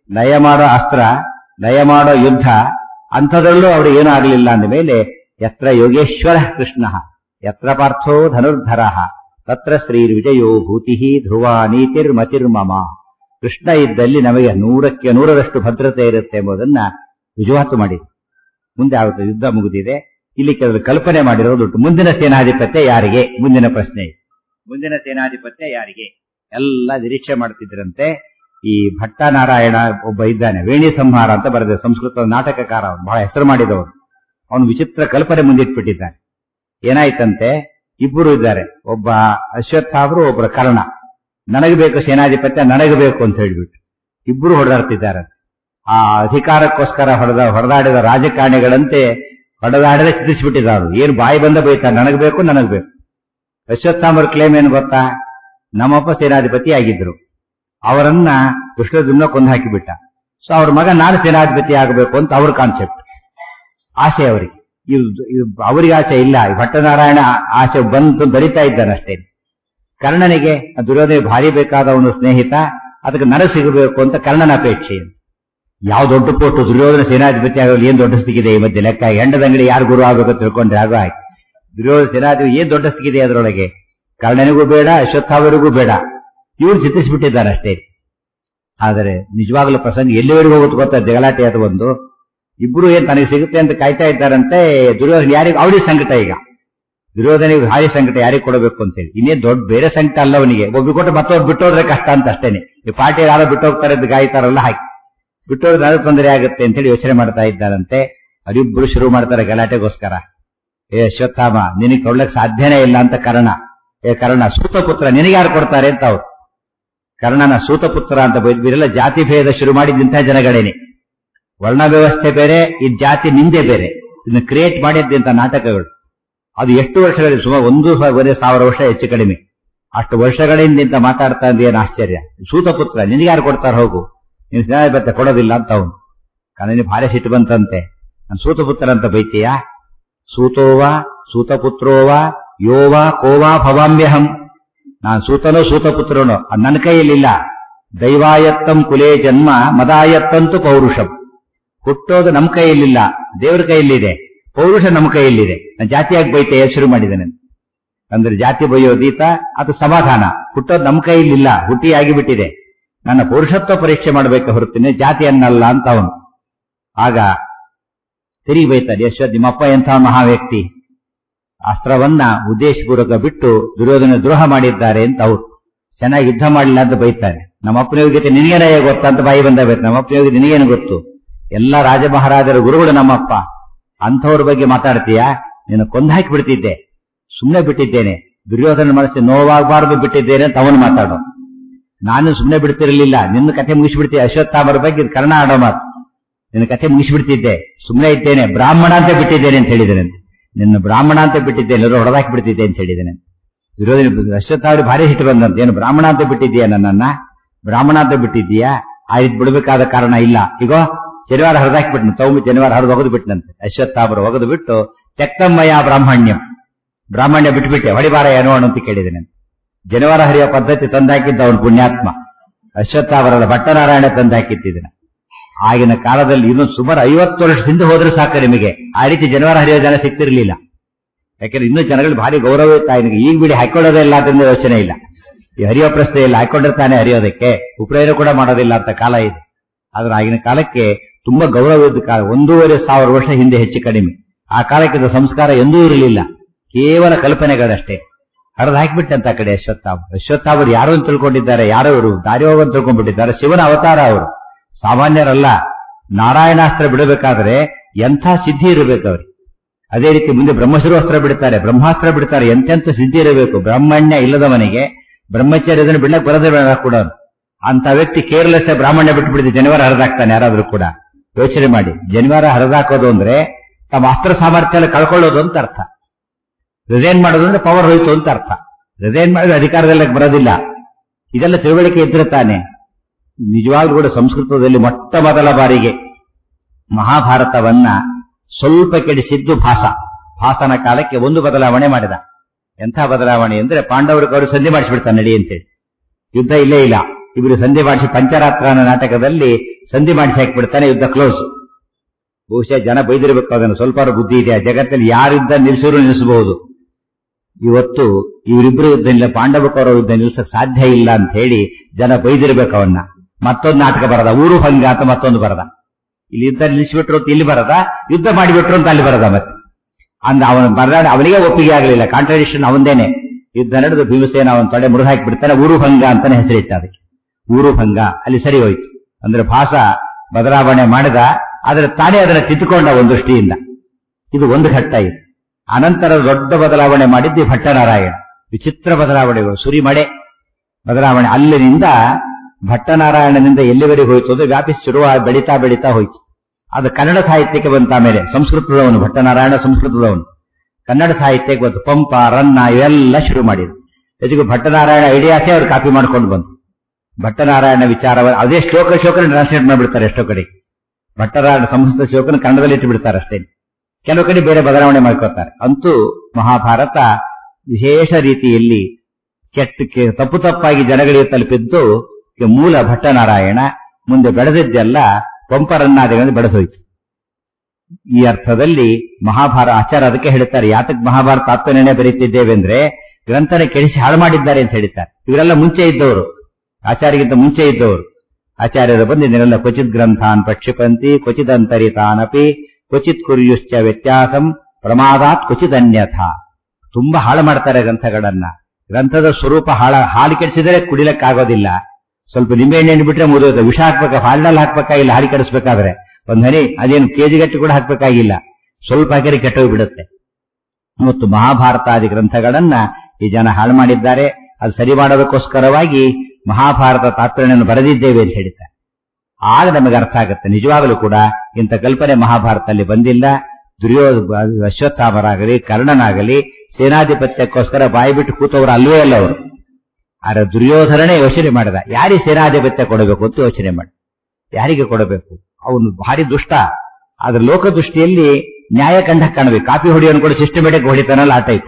ಲಯ ಮಾಡೋ ಅಸ್ತ್ರ ಲಯ ಮಾಡೋ ಯುದ್ಧ ಅಂಥದ್ರಲ್ಲೂ ಅವರು ಏನೂ ಆಗಲಿಲ್ಲ ಅಂದ ಮೇಲೆ ಯತ್ರ ಯೋಗೇಶ್ವರ ಕೃಷ್ಣ ಯತ್ರ ಪಾರ್ಥೋ ಧನುರ್ಧರ ತತ್ರ ಶ್ರೀರ್ವಿಜಯೋ ಭೂತಿ ಧ್ರುವ ನೀತಿರ್ಮತಿರ್ಮಮ ಕೃಷ್ಣ ಇದ್ದಲ್ಲಿ ನಮಗೆ ನೂರಕ್ಕೆ ನೂರರಷ್ಟು ಭದ್ರತೆ ಇರುತ್ತೆ ಎಂಬುದನ್ನ ರುಜುವಾತು ಮಾಡಿ ಮುಂದೆ ಆಗುತ್ತೆ ಯುದ್ಧ ಮುಗಿದಿದೆ ಇಲ್ಲಿ ಕೆಲವರು ಕಲ್ಪನೆ ಮಾಡಿರೋದು ಮುಂದಿನ ಸೇನಾಧಿಪತ್ಯ ಯಾರಿಗೆ ಮುಂದಿನ ಪ್ರಶ್ನೆ ಮುಂದಿನ ಸೇನಾಧಿಪತ್ಯ ಯಾರಿಗೆ ಎಲ್ಲ ನಿರೀಕ್ಷೆ ಮಾಡ್ತಿದ್ರಂತೆ ಈ ಭಟ್ಟನಾರಾಯಣ ಒಬ್ಬ ಇದ್ದಾನೆ ವೇಣಿ ಸಂಹಾರ ಅಂತ ಬರೆದ ಸಂಸ್ಕೃತ ನಾಟಕಕಾರ ಅವನು ಬಹಳ ಹೆಸರು ಮಾಡಿದವನು ಅವನು ವಿಚಿತ್ರ ಕಲ್ಪನೆ ಮುಂದಿಟ್ಬಿಟ್ಟಿದ್ದಾನೆ ಏನಾಯ್ತಂತೆ ಇಬ್ಬರು ಇದ್ದಾರೆ ಒಬ್ಬ ಅಶ್ವತ್ಥಾವರು ಒಬ್ಬರ ಕರ್ಣ ನನಗೆ ಬೇಕು ಸೇನಾಧಿಪತ್ಯ ನನಗೆ ಬೇಕು ಅಂತ ಹೇಳ್ಬಿಟ್ಟು ಇಬ್ಬರು ಹೊಡೆದಾಡ್ತಿದ್ದಾರೆ ಆ ಅಧಿಕಾರಕ್ಕೋಸ್ಕರ ಹೊಡೆದ ಹೊಡೆದಾಡಿದ ರಾಜಕಾರಣಿಗಳಂತೆ ಹೊಡೆದಾಡದೆ ಚಿತ್ರಿಸಿಬಿಟ್ಟಿದ್ದಾರೆ ಏನು ಬಾಯಿ ಬಂದ ಬೈತಾರೆ ನನಗೆ ಬೇಕು ನನಗೆ ಬೇಕು ಅಶ್ವತ್ಥಾಮರ ಕ್ಲೇಮ್ ಏನು ಗೊತ್ತಾ ನಮ್ಮಪ್ಪ ಸೇನಾಧಿಪತಿ ಆಗಿದ್ರು ಅವರನ್ನ ಕೃಷ್ಣದುಮ್ನ ಕೊಂದು ಹಾಕಿಬಿಟ್ಟ ಸೊ ಅವ್ರ ಮಗ ನಾನು ಸೇನಾಧಿಪತಿ ಆಗಬೇಕು ಅಂತ ಅವ್ರ ಕಾನ್ಸೆಪ್ಟ್ ಆಸೆ ಅವರಿಗೆ ಅವರಿಗೆ ಆಸೆ ಇಲ್ಲ ಈ ಭಟ್ಟನಾರಾಯಣ ಆಸೆ ಬಂತು ಬರಿತಾ ಇದ್ದಾನೆ ಅಷ್ಟೇ ಕರ್ಣನಿಗೆ ದುರ್ಯೋಧನ ಭಾರಿ ಬೇಕಾದ ಒಂದು ಸ್ನೇಹಿತ ಅದಕ್ಕೆ ನನಗೆ ಸಿಗಬೇಕು ಅಂತ ಕರ್ಣನ ಅಪೇಕ್ಷೆ ಯಾವ ದೊಡ್ಡ ಪೋಟು ದುರ್ಯೋಧನ ಸೇನಾಧಿಪತಿ ಆಗಲಿ ಏನ್ ದೊಡ್ಡ ಸ್ಥಿತಿದೆ ಈ ಮಧ್ಯೆ ಲೆಕ್ಕ ಹೆಂಡದಂಗಡಿ ಯಾರು ಗುರು ಆಗಬೇಕು ತಿಳ್ಕೊಂಡ್ರೆ ಆಗೋ ಆಯ್ತು ದುರ್ಯೋಧನ ಸೇನಾಧಿಪತಿ ಏನ್ ದೊಡ್ಡ ಸ್ಥಿತಿದೆ ಅದರೊಳಗೆ ಕರ್ಣನಿಗೂ ಬೇಡ ಅಶ್ವತ್ಥಾವರಿಗೂ ಬೇಡ ಇವ್ರು ಚಿತ್ರಿಸಿಬಿಟ್ಟಿದ್ದಾರೆ ಅಷ್ಟೇ ಆದರೆ ನಿಜವಾಗ್ಲೂ ಪ್ರಸಂಗ ಎಲ್ಲಿವರೆಗೂ ಹೋಗುತ್ತೆ ಗೊತ್ತಾ ಜಗಲಾಟೆ ಅದು ಒಂದು ಇಬ್ರು ಏನ್ ತನಗೆ ಸಿಗುತ್ತೆ ಅಂತ ಕಾಯ್ತಾ ಇದ್ದಾರಂತೆ ದುರ್ಯೋಧನ ಯಾರಿಗೆ ಅವರಿಗೆ ಸಂಕಟ ಈಗ ದುರ್ಯೋಧನಿಗೆ ಭಾರಿ ಸಂಕಟ ಯಾರಿಗೆ ಕೊಡಬೇಕು ಅಂತೇಳಿ ಇನ್ನೇನ್ ದೊಡ್ಡ ಬೇರೆ ಸಂಕಟ ಅಲ್ಲ ಅವನಿಗೆ ಒಬ್ಬ ಕೊಟ್ಟು ಮತ್ತೊಬ್ಬ ಬಿಟ್ಟೋದ್ರೆ ಕಷ್ಟ ಅಂತ ಅಷ್ಟೇನೆ ಈ ಪಾರ್ಟಿ ಯಾರೋ ಬಿಟ್ಟೋಗ್ತಾರೆ ಅಂತ ಗಾಯ್ತಾರಲ್ಲ ಹಾಕಿ ಬಿಟ್ಟೋದ್ರೆ ಯಾರು ತೊಂದರೆ ಆಗುತ್ತೆ ಅಂತೇಳಿ ಯೋಚನೆ ಮಾಡ್ತಾ ಇದ್ದಾರಂತೆ ಅವರಿಬ್ರು ಶುರು ಮಾಡ್ತಾರೆ ಗಲಾಟೆಗೋಸ್ಕರ ಏ ಅಶ್ವತ್ಥಾಮ ನಿನಗೆ ಕೊಡ್ಲಕ್ ಸಾಧ್ಯನೇ ಇಲ್ಲ ಅಂತ ಕರ್ಣ ಏ ಕರ್ಣ ಸೂತಪುತ್ರ ನಿನಗೆ ಯಾರು ಕೊಡ್ತಾರೆ ಅಂತ ಅವ್ರು ಕರ್ಣನ ಸೂತಪುತ್ರ ಅಂತ ಬೈದ್ಬಿರಲ್ಲ ಜಾತಿ ಭೇದ ಶುರು ಮಾಡಿದ್ದಂತಹ ಜನಗಳೇನೆ ವರ್ಣ ವ್ಯವಸ್ಥೆ ಬೇರೆ ಈ ಜಾತಿ ನಿಂದೆ ಬೇರೆ ಇದನ್ನ ಕ್ರಿಯೇಟ್ ಮಾಡಿದ್ದಂತ ನಾಟಕಗಳು ಅದು ಎಷ್ಟು ವರ್ಷಗಳಿಂದ ಸುಮಾರು ಒಂದು ಒಂದೇ ಸಾವಿರ ವರ್ಷ ಹೆಚ್ಚು ಕಡಿಮೆ ಅಷ್ಟು ವರ್ಷಗಳಿಂದ ಇಂತ ಮಾತಾಡ್ತಾ ಇದ್ದ ಏನು ಆಶ್ಚರ್ಯ ಸೂತಪುತ್ರ ನಿನಗೆ ಯಾರು ಕೊಡ್ತಾರೆ ಹೋಗು ನೀನು ಸೇನಾಧಿಪತ್ಯ ಕೊಡೋದಿಲ್ಲ ಅಂತ ಅವನು ಕಣ್ಣನಿ ಭಾರಿ ಸಿಟ್ಟು ಬಂತಂತೆ ನಾನು ಸೂತಪುತ್ರ ಅಂತ ಬೈತೀಯಾ ಸೂತೋವಾ ಸೂತಪುತ್ರೋವಾ ಯೋವಾ ಕೋವಾ ಭವಾಮ್ಯಹಂ ನಾನು ಸೂತನೋ ಸೂತಪುತ್ರನೋ ಅದು ನನ್ನ ಕೈಯಲ್ಲಿಲ್ಲ ದೈವಾಯತ್ತಂ ಕುಲೇ ಜನ್ಮ ಮದಾಯತ್ತಂತು ಪೌರುಷಂ ಹುಟ್ಟೋದು ನಮ್ಮ ಕೈಯಲ್ಲಿಲ್ಲ ದೇವರ ಕೈಯಲ್ಲಿದೆ ಪೌರುಷ ನಮ್ಮ ಕೈಯಲ್ಲಿದೆ ನಾನು ಜಾತಿಯಾಗಿ ಬೈತೆ ಶುರು ಮಾಡಿದ್ದೇನೆ ಅಂದ್ರೆ ಜಾತಿ ಬೈಯೋದೀತ ಅದು ಸಮಾಧಾನ ಹುಟ್ಟೋದು ನಮ್ಮ ಕೈಯಲ್ಲಿಲ್ಲ ಹುಟ್ಟಿ ಆಗಿಬಿಟ್ಟಿದೆ ನನ್ನ ಪೌರುಷತ್ವ ಪರೀಕ್ಷೆ ಮಾಡಬೇಕು ಹೊರತೀನಿ ಜಾತಿಯನ್ನಲ್ಲ ಅಂತ ಅವನು ಆಗ ತಿರುಗಿ ಬೈತಾರೆ ಯಶ್ವತ್ ನಿಮ್ಮಪ್ಪ ಎಂಥ ಮಹಾ ವ್ಯಕ್ತಿ ಅಸ್ತ್ರವನ್ನ ಉದ್ದೇಶಪೂರ್ವಕ ಬಿಟ್ಟು ದುರ್ಯೋಧನ ದ್ರೋಹ ಮಾಡಿದ್ದಾರೆ ಅಂತ ಅವ್ರು ಚೆನ್ನಾಗಿ ಯುದ್ಧ ಮಾಡಲಿಲ್ಲ ಅಂತ ಬೈತಾರೆ ನಮ್ಮ ಅಪ್ಪನ ಯೋಗ್ಯತೆ ನಿನಗೇನೇ ಗೊತ್ತಾ ಅಂತ ಬಾಯಿ ಬಂದ ಬೇಕು ನಮ್ಮ ಅಪ್ಪನ ಯೋಗ್ಯತೆ ನಿನಗೇನು ಗೊತ್ತು ಎಲ್ಲ ರಾಜ ಮಹಾರಾಜರ ಗುರುಗಳು ನಮ್ಮಪ್ಪ ಅಂಥವ್ರ ಬಗ್ಗೆ ಮಾತಾಡ್ತೀಯಾ ನಿನ್ನ ಕೊಂದು ಹಾಕಿ ಬಿಡ್ತಿದ್ದೆ ಸುಮ್ಮನೆ ಬಿಟ್ಟಿದ್ದೇನೆ ದುರ್ಯೋಧನ ಮನಸ್ಸು ನೋವಾಗಬಾರದು ಬಿಟ್ಟಿದ್ದೇನೆ ಅಂತ ಅವನು ಮಾತಾಡೋ ನಾನು ಸುಮ್ಮನೆ ಬಿಡ್ತಿರಲಿಲ್ಲ ನಿನ್ನ ಕಥೆ ಮುಗಿಸ್ಬಿಡ್ತೀಯ ಅಶ್ವತ್ಥಾಮರ ಬಗ್ಗೆ ಇದು ಕರ್ಣ ಆಡೋ ಮಾತು ನಿನ್ನ ಕಥೆ ಮುಗಿಸ್ಬಿಡ್ತಿದ್ದೆ ಸುಮ್ಮನೆ ಇದ್ದೇನೆ ಬ್ರಾಹ್ಮಣ ಅಂತ ಬಿಟ್ಟಿದ್ದೇನೆ ಅಂತ ಹೇಳಿದ್ದೇನೆ ನಿನ್ನ ಬ್ರಾಹ್ಮಣ ಅಂತ ಬಿಟ್ಟಿದ್ದೇನೆ ಎಲ್ಲರೂ ಹೊಡೆದಾಕಿ ಬಿಡ್ತಿದ್ದೆ ಅಂತ ಹೇಳಿದ್ದೇನೆ ವಿರೋಧಿ ಅಶ್ವತ್ಥಾವರಿ ಭಾರಿ ಹಿಟ್ಟು ಬಂದಂತೆ ಏನು ಬ್ರಾಹ್ಮಣ ಅಂತ ಬಿಟ್ಟಿದ್ದೀಯಾ ನನ್ನನ್ನ ಬ್ರಾಹ್ಮಣ ಅಂತ ಬಿಟ್ಟಿದ್ದೀಯಾ ಆ ರೀತಿ ಬಿಡಬೇಕಾದ ಕಾರಣ ಇಲ್ಲ ಈಗೋ ಶನಿವಾರ ಹರಿದಾಕಿಬಿಟ್ನು ತೌಮಿ ಶನಿವಾರ ಹರಿದು ಒಗೆದು ಬಿಟ್ಟನಂತೆ ಅಶ್ವತ್ಥಾಮರು ಒಗೆದು ಬಿಟ್ಟು ತೆಕ್ತಮ್ಮಯ್ಯ ಬ್ರಾಹ್ಮಣ್ಯಂ ಬ್ರಾಹ್ಮಣ್ಯ ಬಿಟ್ಬಿಟ್ಟೆ ಹೊಡಿಬಾರ ಏನೋ ಅಂತ ಕೇಳಿದ್ದೇನೆ ಜನವಾರ ಹರಿಯೋ ಪದ್ಧತಿ ತಂದಾಕಿದ್ದ ಅವನು ಪುಣ್ಯಾತ್ಮ ಅಶ್ವತ್ಥಾವರಲ್ಲ ಭಟ್ಟನಾರಾಯಣ ತಂದಾಕಿತ್ತಿದ್ದನ ಆಗಿನ ಕಾಲದಲ್ಲಿ ಇನ್ನೊಂದು ಸುಮಾರು ಐವತ್ತು ವರ್ಷದಿಂದ ಹೋದ್ರೆ ಸಾಕು ನಿಮಗೆ ಆ ರೀತಿ ಜನವಾರ ಹರಿಯೋ ಜನ ಸಿಗ್ತಿರ್ಲಿಲ್ಲ ಯಾಕಂದ್ರೆ ಇನ್ನೂ ಜನಗಳು ಭಾರಿ ಗೌರವ ಇತ್ತ ನಿನಗೆ ಈಗ ಬಿಡಿ ಹಾಕೊಳ್ಳೋದೇ ಇಲ್ಲ ಅದರಿಂದ ಯೋಚನೆ ಇಲ್ಲ ಈ ಹರಿಯೋ ಪ್ರಶ್ನೆ ಇಲ್ಲ ಹಾಕೊಂಡಿರ್ತಾನೆ ಹರಿಯೋದಕ್ಕೆ ಉಪನಯನ ಕೂಡ ಮಾಡೋದಿಲ್ಲ ಅಂತ ಕಾಲ ಇದೆ ಆದ್ರೆ ಆಗಿನ ಕಾಲಕ್ಕೆ ತುಂಬಾ ಗೌರವ ಇದ್ದ ಕಾಲ ಒಂದೂವರೆ ಸಾವಿರ ವರ್ಷ ಹಿಂದೆ ಹೆಚ್ಚು ಕಡಿಮೆ ಆ ಕಾಲಕ್ಕೆ ಸಂಸ್ಕಾರ ಎಂದೂ ಇರಲಿಲ್ಲ ಕೇವಲ ಕಲ್ಪನೆಗಳಷ್ಟೇ ಹರಿದು ಹಾಕಿಬಿಟ್ಟಂತ ಕಡೆ ಅಶ್ವತ್ಥಾವ್ ಅಶ್ವತ್ಥಾವರು ಯಾರು ಅಂತ ತಿಳ್ಕೊಂಡಿದ್ದಾರೆ ಯಾರೋ ಇವರು ದಾರಿ ಹೋಗಂತ ತಿಳ್ಕೊಂಡ್ಬಿಟ್ಟಿದ್ದಾರೆ ಶಿವನ ಅವತಾರ ಅವರು ಸಾಮಾನ್ಯರಲ್ಲ ನಾರಾಯಣಾಸ್ತ್ರ ಬಿಡಬೇಕಾದ್ರೆ ಎಂಥ ಸಿದ್ಧಿ ಇರಬೇಕು ಅವ್ರಿಗೆ ಅದೇ ರೀತಿ ಮುಂದೆ ಬ್ರಹ್ಮಶಿರೋಸ್ತ್ರ ಬಿಡ್ತಾರೆ ಬ್ರಹ್ಮಾಸ್ತ್ರ ಬಿಡ್ತಾರೆ ಎಂತೆಂಥ ಸಿದ್ಧಿ ಇರಬೇಕು ಬ್ರಾಹ್ಮಣ್ಯ ಇಲ್ಲದವನಿಗೆ ಬ್ರಹ್ಮಚರ್ಯದನ್ನು ಬಿಡಕ್ ಬರದೇ ಬೇಡ ಕೂಡ ಅಂತ ವ್ಯಕ್ತಿ ಕೇರ್ಲೆಸ್ ಬ್ರಾಹ್ಮಣ್ಯ ಬಿಟ್ಬಿಡಿದೆ ಜನಿವಾರ ಹರಿದಾಕ್ತಾನೆ ಯಾರಾದ್ರೂ ಕೂಡ ಯೋಚನೆ ಮಾಡಿ ಜನಿವಾರ ಹರಿದಾಕೋದು ಅಂದ್ರೆ ತಮ್ಮ ಅಸ್ತ್ರ ಸಾಮರ್ಥ್ಯ ಎಲ್ಲ ಕಳ್ಕೊಳ್ಳೋದು ಅಂತ ಅರ್ಥ ರಿಸೈನ್ ಮಾಡೋದು ಅಂದ್ರೆ ಪವರ್ ಹೋಯ್ತು ಅಂತ ಅರ್ಥ ರಿಸೈನ್ ಮಾಡಿದ್ರೆ ಅಧಿಕಾರದಲ್ಲಿ ಬರೋದಿಲ್ಲ ಇದೆಲ್ಲ ತಿಳುವಳಿಕೆ ಇದ್ರೆ ತಾನೆ ನಿಜವಾಗ್ಲೂ ಕೂಡ ಸಂಸ್ಕೃತದಲ್ಲಿ ಮೊಟ್ಟ ಮೊದಲ ಬಾರಿಗೆ ಮಹಾಭಾರತವನ್ನ ಸ್ವಲ್ಪ ಕೆಡಿಸಿದ್ದು ಭಾಸ ಭಾಸನ ಕಾಲಕ್ಕೆ ಒಂದು ಬದಲಾವಣೆ ಮಾಡಿದ ಎಂಥ ಬದಲಾವಣೆ ಅಂದ್ರೆ ಪಾಂಡವರಿಗೆ ಅವರು ಸಂಧಿ ಮಾಡಿಸ್ಬಿಡ್ತಾನೆ ನಡಿ ಅಂತೇಳಿ ಯುದ್ಧ ಇಲ್ಲೇ ಇಲ್ಲ ಇವರು ಸಂಧಿ ಮಾಡಿಸಿ ಪಂಚರಾತ್ರ ಅನ್ನೋ ನಾಟಕದಲ್ಲಿ ಸಂಧಿ ಮಾಡಿಸಿ ಹಾಕಿಬಿಡ್ತಾನೆ ಯುದ್ಧ ಕ್ಲೋಸ್ ಬಹುಶಃ ಜನ ಬೈದಿರಬೇಕು ಅದನ್ನು ಸ್ವಲ್ಪ ಬುದ್ಧಿ ಇದೆ ಆ ಜಗತ್ತಲ್ಲಿ ಯಾರ ಯುದ್ಧ ನಿಲ್ಲಿಸಿದ್ರು ನಿಲ್ಲಿಸಬಹುದು ಇವತ್ತು ಇವರಿಬ್ಬರು ಯುದ್ಧ ಇಲ್ಲ ಪಾಂಡವ ಕೌರವ ಯುದ್ಧ ನಿಲ್ಲಿಸಕ್ ಸಾಧ್ಯ ಇಲ್ಲ ಅಂತ ಹೇಳಿ ಜನ ಬೈದಿರ್ಬೇಕು ಅವನ್ನ ಮತ್ತೊಂದು ನಾಟಕ ಬರದ ಊರು ಭಂಗ ಅಂತ ಮತ್ತೊಂದು ಬರದ ಇಲ್ಲಿ ಯುದ್ಧ ನಿಲ್ಲಿಸಿಬಿಟ್ರು ಅಂತ ಇಲ್ಲಿ ಬರದ ಯುದ್ಧ ಮಾಡಿಬಿಟ್ರು ಅಂತ ಅಲ್ಲಿ ಬರದ ಮತ್ತೆ ಅಂದ ಅವನ ಬರದಾಡ ಅವನಿಗೆ ಒಪ್ಪಿಗೆ ಆಗಲಿಲ್ಲ ಕಾಂಟ್ರಡಿಕ್ಷನ್ ಅವನದೇನೆ ಯುದ್ಧ ನಡೆದು ಭೀಮಸೇನ ಅವನ ತೊಡೆ ಮುರಿದು ಹಾಕಿ ಬಿಡ್ತಾನೆ ಊರು ಭಂಗ ಅಂತಾನೆ ಹೆಸರಿಟ್ಟ ಅದಕ್ಕೆ ಊರು ಭಂಗ ಅಲ್ಲಿ ಸರಿ ಹೋಯ್ತು ಅಂದ್ರೆ ಭಾಷ ಬದಲಾವಣೆ ಮಾಡಿದ ಆದರೆ ತಾನೇ ಅದನ್ನ ತಿದ್ದುಕೊಂಡ ಒಂದು ದೃಷ್ಟಿಯಿಂದ ಇದು ಒಂದು ಘಟ್ಟ ಇದೆ ಅನಂತರ ದೊಡ್ಡ ಬದಲಾವಣೆ ಮಾಡಿದ್ದು ಈ ಭಟ್ಟನಾರಾಯಣ ವಿಚಿತ್ರ ಬದಲಾವಣೆಗಳು ಸುರಿಮಳೆ ಬದಲಾವಣೆ ಅಲ್ಲಿನಿಂದ ಭಟ್ಟನಾರಾಯಣನಿಂದ ಎಲ್ಲಿವರೆಗೆ ಹೋಯ್ತು ಅದು ವ್ಯಾಪಿಸಿ ಶುರುವ ಬೆಳೀತಾ ಬೆಳೀತಾ ಹೋಯ್ತು ಅದು ಕನ್ನಡ ಸಾಹಿತ್ಯಕ್ಕೆ ಬಂತ ಮೇಲೆ ಸಂಸ್ಕೃತದವನು ಭಟ್ಟನಾರಾಯಣ ಸಂಸ್ಕೃತದವನು ಕನ್ನಡ ಸಾಹಿತ್ಯಕ್ಕೆ ಬಂತು ಪಂಪ ರನ್ನ ಇವೆಲ್ಲ ಶುರು ಮಾಡಿದ್ರು ಜೊತೆಗೆ ಭಟ್ಟನಾರಾಯಣ ಐಡಿಯಾಸೇ ಅವ್ರು ಕಾಪಿ ಮಾಡ್ಕೊಂಡು ಬಂತು ಭಟ್ಟನಾರಾಯಣ ವಿಚಾರ ಅದೇ ಶ್ಲೋಕ ಶ್ಲೋಕನ ಟ್ರಾನ್ಸ್ಲೇಟ್ ಮಾಡಿಬಿಡ್ತಾರೆ ಎಷ್ಟೋ ಕಡೆ ಭಟ್ಟನಾರಾಯಣ ಸಂಸ್ಕೃತ ಶ್ಲೋಕನ ಕನ್ನಡದಲ್ಲಿ ಇಟ್ಟು ಬಿಡ್ತಾರೆ ಅಷ್ಟೇ ಕೆಲವು ಕಡೆ ಬೇರೆ ಬದಲಾವಣೆ ಮಾಡ್ಕೊತಾರೆ ಅಂತೂ ಮಹಾಭಾರತ ವಿಶೇಷ ರೀತಿಯಲ್ಲಿ ಕೆಟ್ಟ ಕೆ- ತಪ್ಪು ತಪ್ಪಾಗಿ ಜನಗಳಿಗೆ ತಲುಪಿದ್ದು ಕೆ- ಮೂಲ ಭಟ್ಟನಾರಾಯಣ ಮುಂದೆ ಬೆಳೆದಿದ್ದೆಲ್ಲ ಪಂಪರನ್ನಾದಿಗಳಿಂದ ಬೆಳೆದೋಯ್ತು ಈ ಅರ್ಥದಲ್ಲಿ ಮಹಾಭಾರತ ಆಚಾರ ಅದಕ್ಕೆ ಹೇಳ್ತಾರೆ ಯಾತಕ್ ಮಹಾಭಾರತ ತಾತ್ಪರ್ಯನೇ ಬರೀತಿದ್ದೇವೆ ಅಂದ್ರೆ ಗ್ರಂಥನ ಕೆಡಿಸಿ ಹಾಳು ಮಾಡಿದ್ದಾರೆ ಅಂತ ಹೇಳ್ತಾರೆ ಇವರೆಲ್ಲ ಮುಂಚೆ ಇದ್ದವರು ಆಚಾರ್ಯಗಿಂತ ಮುಂಚೆ ಇದ್ದವರು ಆಚಾರ್ಯರು ಬಂದು ಇದನ್ನೆಲ್ಲ ಕ್ವಚಿತ್ ಗ್ರಂಥಾನ್ ಪ್ರಕ್ಷಿಪಂತಿ ಕ್ವಚಿತ್ ಅಂತರಿತಾನಪಿ ಕ್ವಚಿತ್ ಕುರ್ಯುಶ್ಚ ವ್ಯತ್ಯಾಸಂ ಪ್ರಮಾದಾತ್ ಕ್ವಚಿತ್ ಅನ್ಯಥ ತುಂಬಾ ಹಾಳು ಮಾಡ್ತಾರೆ ಗ್ರಂಥಗಳನ್ನ ಗ್ರಂಥದ ಸ್ವರೂಪ ಹಾಳ ಹಾಲು ಕೆಡಿಸಿದರೆ ಕುಡಿಲಕ್ಕಾಗೋದಿಲ್ಲ ಸ್ವಲ್ಪ ನಿಂಬೆಹಣ್ಣು ಬಿಟ್ರೆ ಮುರಿಯೋದು ವಿಷ ಹಾಕ್ಬೇಕ ಹಾಲಿನಲ್ಲಿ ಹಾಕ್ಬೇಕಾಗಿಲ್ಲ ಹಾಲು ಕೆಡಿಸ್ಬೇಕಾದ್ರೆ ಒಂದ್ ಹನಿ ಅದೇನು ಕೆಜಿ ಗಟ್ಟಿ ಕೂಡ ಹಾಕ್ಬೇಕಾಗಿಲ್ಲ ಸ್ವಲ್ಪ ಹಾಕಿದ್ರೆ ಕೆಟ್ಟೋಗ್ಬಿಡುತ್ತೆ ಮತ್ತು ಮಹಾಭಾರತಾದಿ ಗ್ರಂಥಗಳನ್ನ ಈ ಜನ ಹಾಳು ಮಾಡಿದ್ದಾರೆ ಅದು ಸರಿ ಮಾಡೋದಕ್ಕೋಸ್ಕರವಾಗಿ ಮಹಾಭಾರತ ತಾತ್ಪರ್ಯವನ್ನು ಬರೆದಿದ್ದೇವೆ ಅಂತ ಹೇಳ್ತಾರೆ ಆಗ ನಮಗೆ ಅರ್ಥ ಆಗುತ್ತೆ ನಿಜವಾಗಲೂ ಕೂಡ ಇಂಥ ಕಲ್ಪನೆ ಮಹಾಭಾರತದಲ್ಲಿ ಬಂದಿಲ್ಲ ದುರ್ಯೋಧ ಅಶ್ವತ್ಥಾಮರಾಗಲಿ ಕರ್ಣನಾಗಲಿ ಸೇನಾಧಿಪತ್ಯಕ್ಕೋಸ್ಕರ ಬಾಯಿ ಬಿಟ್ಟು ಕೂತವರು ಅಲ್ವೇ ಅಲ್ಲ ಅವರು ಆದ್ರೆ ದುರ್ಯೋಧನನೇ ಯೋಚನೆ ಮಾಡಿದ ಯಾರಿಗೆ ಸೇನಾಧಿಪತ್ಯ ಕೊಡಬೇಕು ಅಂತ ಯೋಚನೆ ಮಾಡಿ ಯಾರಿಗೆ ಕೊಡಬೇಕು ಅವನು ಭಾರಿ ದುಷ್ಟ ಆದ್ರೆ ಲೋಕದೃಷ್ಟಿಯಲ್ಲಿ ನ್ಯಾಯ ಕಂಡ ಕಾಣಬೇಕು ಕಾಪಿ ಹೊಡಿಯೋನು ಕೂಡ ಸಿಸ್ಟಮೆಟಿಕ್ ಹೊಡಿತಾನಲ್ಲ ಆ ಟೈಪ್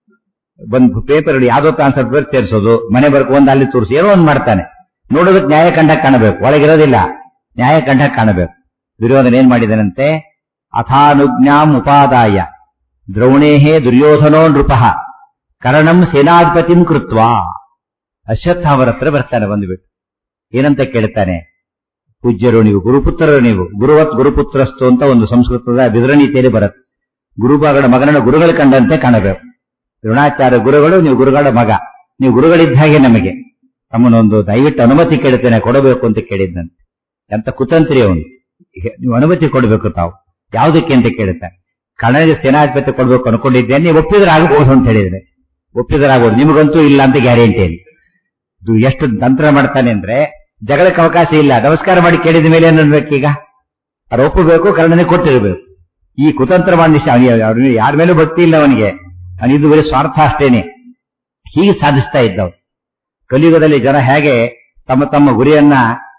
ಒಂದು ಪೇಪರ್ ಯಾವ್ದೋ ಆನ್ಸರ್ ಪೇಪರ್ ಸೇರಿಸೋದು ಮನೆ ಬರ್ಕೊ ಒಂದು ಅಲ್ಲಿ ತೋರಿಸಿ ಏನೋ ಒಂದು ಮಾಡ್ತಾನೆ ನೋಡೋದಕ್ಕೆ ನ್ಯಾಯ ಕಂಡ ಕಾಣಬೇಕು ಒಳಗಿರೋದಿಲ್ಲ ನ್ಯಾಯ ಕಂಡ ಕಾಣಬೇಕು ದುರ್ಯೋಧನ ಏನ್ ಮಾಡಿದನಂತೆ ಅಥಾನುಜ್ಞಾಂ ಉಪಾದಾಯ ದ್ರೌಣೇಹೇ ದುರ್ಯೋಧನೋ ನೃಪಃ ಕರ್ಣಂ ಸೇನಾಧಿಪತಿಂ ಕೃತ್ವ ಅಶ್ವತ್ಥಾಮರ ಹತ್ರ ಬರ್ತಾನೆ ಬಂದ್ಬಿಟ್ಟು ಏನಂತ ಕೇಳ್ತಾನೆ ಪೂಜ್ಯರು ನೀವು ಗುರುಪುತ್ರರು ನೀವು ಗುರುವತ್ ಗುರುಪುತ್ರಸ್ತು ಅಂತ ಒಂದು ಸಂಸ್ಕೃತದ ಬಿದರನೀತಿಯಲ್ಲಿ ಬರುತ್ತೆ ಗುರುಗಳ ಮಗನನ್ನು ಗುರುಗಳು ಕಂಡಂತೆ ಕಾಣಬೇಕು ದ್ರೋಣಾಚಾರ್ಯ ಗುರುಗಳು ನೀವು ಗುರುಗಳ ಮಗ ನೀವು ಗುರುಗಳಿದ್ದ ಹಾಗೆ ನಮಗೆ ತಮ್ಮನ್ನೊಂದು ದಯವಿಟ್ಟು ಅನುಮತಿ ಕೇಳ್ತೇನೆ ಕೊಡಬೇಕು ಅಂತ ಕೇಳಿದ್ದಂತೆ ಎಂತ ಕುತಂತ್ರಿ ಅವನು ಈಗ ನೀವು ಅನುಮತಿ ಕೊಡಬೇಕು ತಾವು ಯಾವುದಕ್ಕೆ ಅಂತ ಕೇಳುತ್ತಾರೆ ಕನ್ನಡಿಗೆ ಸೇನಾಧಿಪತ್ಯ ಕೊಡಬೇಕು ಅನ್ಕೊಂಡಿದ್ದೇನೆ ನೀವು ಒಪ್ಪಿದ್ರೆ ಆಗಬಹುದು ಅಂತ ಹೇಳಿದ್ರೆ ಒಪ್ಪಿದ್ರಾಗೋದು ನಿಮಗಂತೂ ಇಲ್ಲ ಅಂತ ಗ್ಯಾರಂಟಿ ಏನು ಇದು ಎಷ್ಟು ತಂತ್ರ ಮಾಡ್ತಾನೆ ಅಂದ್ರೆ ಜಗಳಕ್ಕೆ ಅವಕಾಶ ಇಲ್ಲ ನಮಸ್ಕಾರ ಮಾಡಿ ಕೇಳಿದ ಮೇಲೆ ಏನ್ಬೇಕೀಗ ಅವ್ರು ಒಪ್ಪಬೇಕು ಕರ್ಣನಿಗೆ ಕೊಟ್ಟಿರಬೇಕು ಈ ಕುತಂತ್ರ ಮಾಡಿ ಅವನಿಗೆ ಯಾರ ಮೇಲೂ ಭಕ್ತಿ ಇಲ್ಲ ಅವನಿಗೆ ಅವನಿದು ಬರೀ ಸ್ವಾರ್ಥ ಅಷ್ಟೇನೆ ಹೀಗೆ ಸಾಧಿಸ್ತಾ ಇದ್ದವು ಕಲಿಯುಗದಲ್ಲಿ ಜನ ಹೇಗೆ ತಮ್ಮ ತಮ್ಮ ಗುರಿಯನ್ನ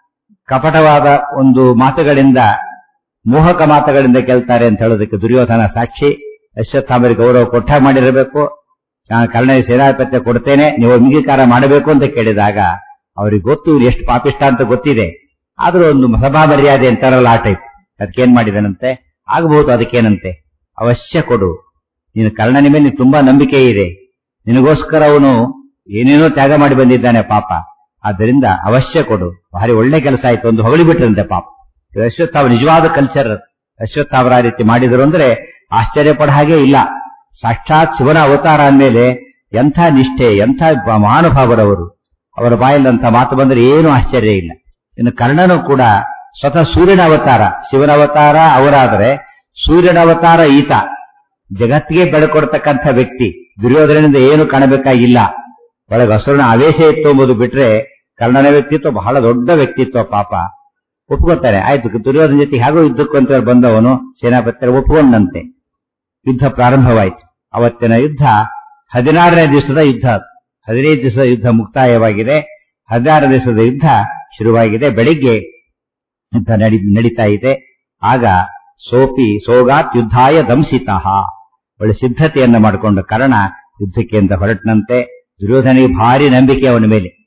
ಕಪಟವಾದ ಒಂದು ಮಾತುಗಳಿಂದ ಮೋಹಕ ಮಾತುಗಳಿಂದ ಗೆಲ್ತಾರೆ ಅಂತ ಹೇಳೋದಕ್ಕೆ ದುರ್ಯೋಧನ ಸಾಕ್ಷಿ ಅಶ್ವತ್ಥಾಮರಿಗೆ ಗೌರವ ಕೊಟ್ಟ ಮಾಡಿರಬೇಕು ನಾನು ಕರ್ಣನಿಗೆ ಸೇನಾಧಿಪತ್ಯ ಕೊಡ್ತೇನೆ ನೀವು ಅಂಗೀಕಾರ ಮಾಡಬೇಕು ಅಂತ ಕೇಳಿದಾಗ ಅವ್ರಿಗೆ ಗೊತ್ತು ಇವ್ರು ಎಷ್ಟು ಪಾಪಿಷ್ಟ ಅಂತ ಗೊತ್ತಿದೆ ಆದ್ರೂ ಒಂದು ಸಭಾ ಮರ್ಯಾದೆ ಅಂತಾರಲ್ಲ ಆ ಟೈಪ್ ಅದಕ್ಕೇನ್ ಮಾಡಿದನಂತೆ ಆಗಬಹುದು ಅದಕ್ಕೇನಂತೆ ಅವಶ್ಯ ಕೊಡು ನೀನು ಕರ್ಣನ ಮೇಲೆ ನಿನಗೆ ತುಂಬಾ ನಂಬಿಕೆ ಇದೆ ನಿನಗೋಸ್ಕರ ಅವನು ಏನೇನೋ ತ್ಯಾಗ ಮಾಡಿ ಬಂದಿದ್ದಾನೆ ಪಾಪ ಆದ್ದರಿಂದ ಅವಶ್ಯ ಕೊಡು ಭಾರಿ ಒಳ್ಳೆ ಕೆಲಸ ಆಯ್ತು ಒಂದು ಹೊಗಳಿ ಬಿಟ್ರಂತೆ ಪಾಪ ಇದು ಅಶ್ವತ್ಥಾವ ನಿಜವಾದ ಕಲ್ಚರ್ ಅಶ್ವತ್ಥಾವರ ಆ ರೀತಿ ಮಾಡಿದ್ರು ಅಂದ್ರೆ ಆಶ್ಚರ್ಯ ಪಡ ಹಾಗೆ ಇಲ್ಲ ಸಾಕ್ಷಾತ್ ಶಿವನ ಅವತಾರ ಅಂದ್ಮೇಲೆ ಎಂಥ ನಿಷ್ಠೆ ಎಂಥ ಬ- ಮಹಾನುಭಾವರವರು ಅವರ ಬಾಯಲ್ಲಂತ ಮಾತು ಬಂದ್ರೆ ಏನು ಆಶ್ಚರ್ಯ ಇಲ್ಲ ಇನ್ನು ಕರ್ಣನು ಕೂಡ ಸ್ವತಃ ಸೂರ್ಯನ ಅವತಾರ ಶಿವನ ಅವತಾರ ಅವರಾದರೆ ಸೂರ್ಯನ ಅವತಾರ ಈತ ಜಗತ್ತಿಗೆ ಬೆಳಕೊಡ್ತಕ್ಕಂಥ ವ್ಯಕ್ತಿ ದುರ್ಯೋಧನದಿಂದ ಏನು ಕಾಣಬೇಕಾಗಿಲ್ಲ ಒಳಗೆ ಹಸುರನ ಆವೇಶ ಇತ್ತು ಎಂಬುದು ಬಿಟ್ರೆ ಕರ್ಣನ ವ್ಯಕ್ತಿತ್ವ ಬಹಳ ದೊಡ್ಡ ವ್ಯಕ್ತಿತ್ವ ಪಾಪ ಒಪ್ಕೋತಾರೆ ಆಯ್ತು ದುರ್ಯೋಧನ ಜೊತೆ ಹೇಗೋ ಯುದ್ಧಕ್ಕೂ ಅಂತ ಬಂದವನು ಸೇನಾಪತಿಯರು ಒಪ್ಕೊಂಡಂತೆ ಯುದ್ಧ ಪ್ರಾರಂಭವಾಯಿತು ಅವತ್ತಿನ ಯುದ್ಧ ಹದಿನಾರನೇ ದಿವಸದ ಯುದ್ಧ ಅದು. ಹದಿನೈದು ದಿವಸದ ಯುದ್ಧ ಮುಕ್ತಾಯವಾಗಿದೆ ಹದಿನಾರು ದಿವಸದ ಯುದ್ಧ ಶುರುವಾಗಿದೆ ಬೆಳಿಗ್ಗೆ ಯುದ್ಧ ನಡಿ ನಡೀತಾ ಇದೆ ಆಗ ಸೋಪಿ ಸೋಗಾತ್ ಯುದ್ಧಾಯ ದಂಸಿತಃ ಒಳ್ಳೆ ಸಿದ್ಧತೆಯನ್ನ ಮಾಡಿಕೊಂಡ ಕರ್ಣ ಯುದ್ಧಕ್ಕೆ ಅಂತ ಹೊರಟನಂತೆ ದುರ್ಯೋಧನಿಗೆ ಭಾರಿ ನಂಬಿಕೆ ಅವನ ಮೇಲೆ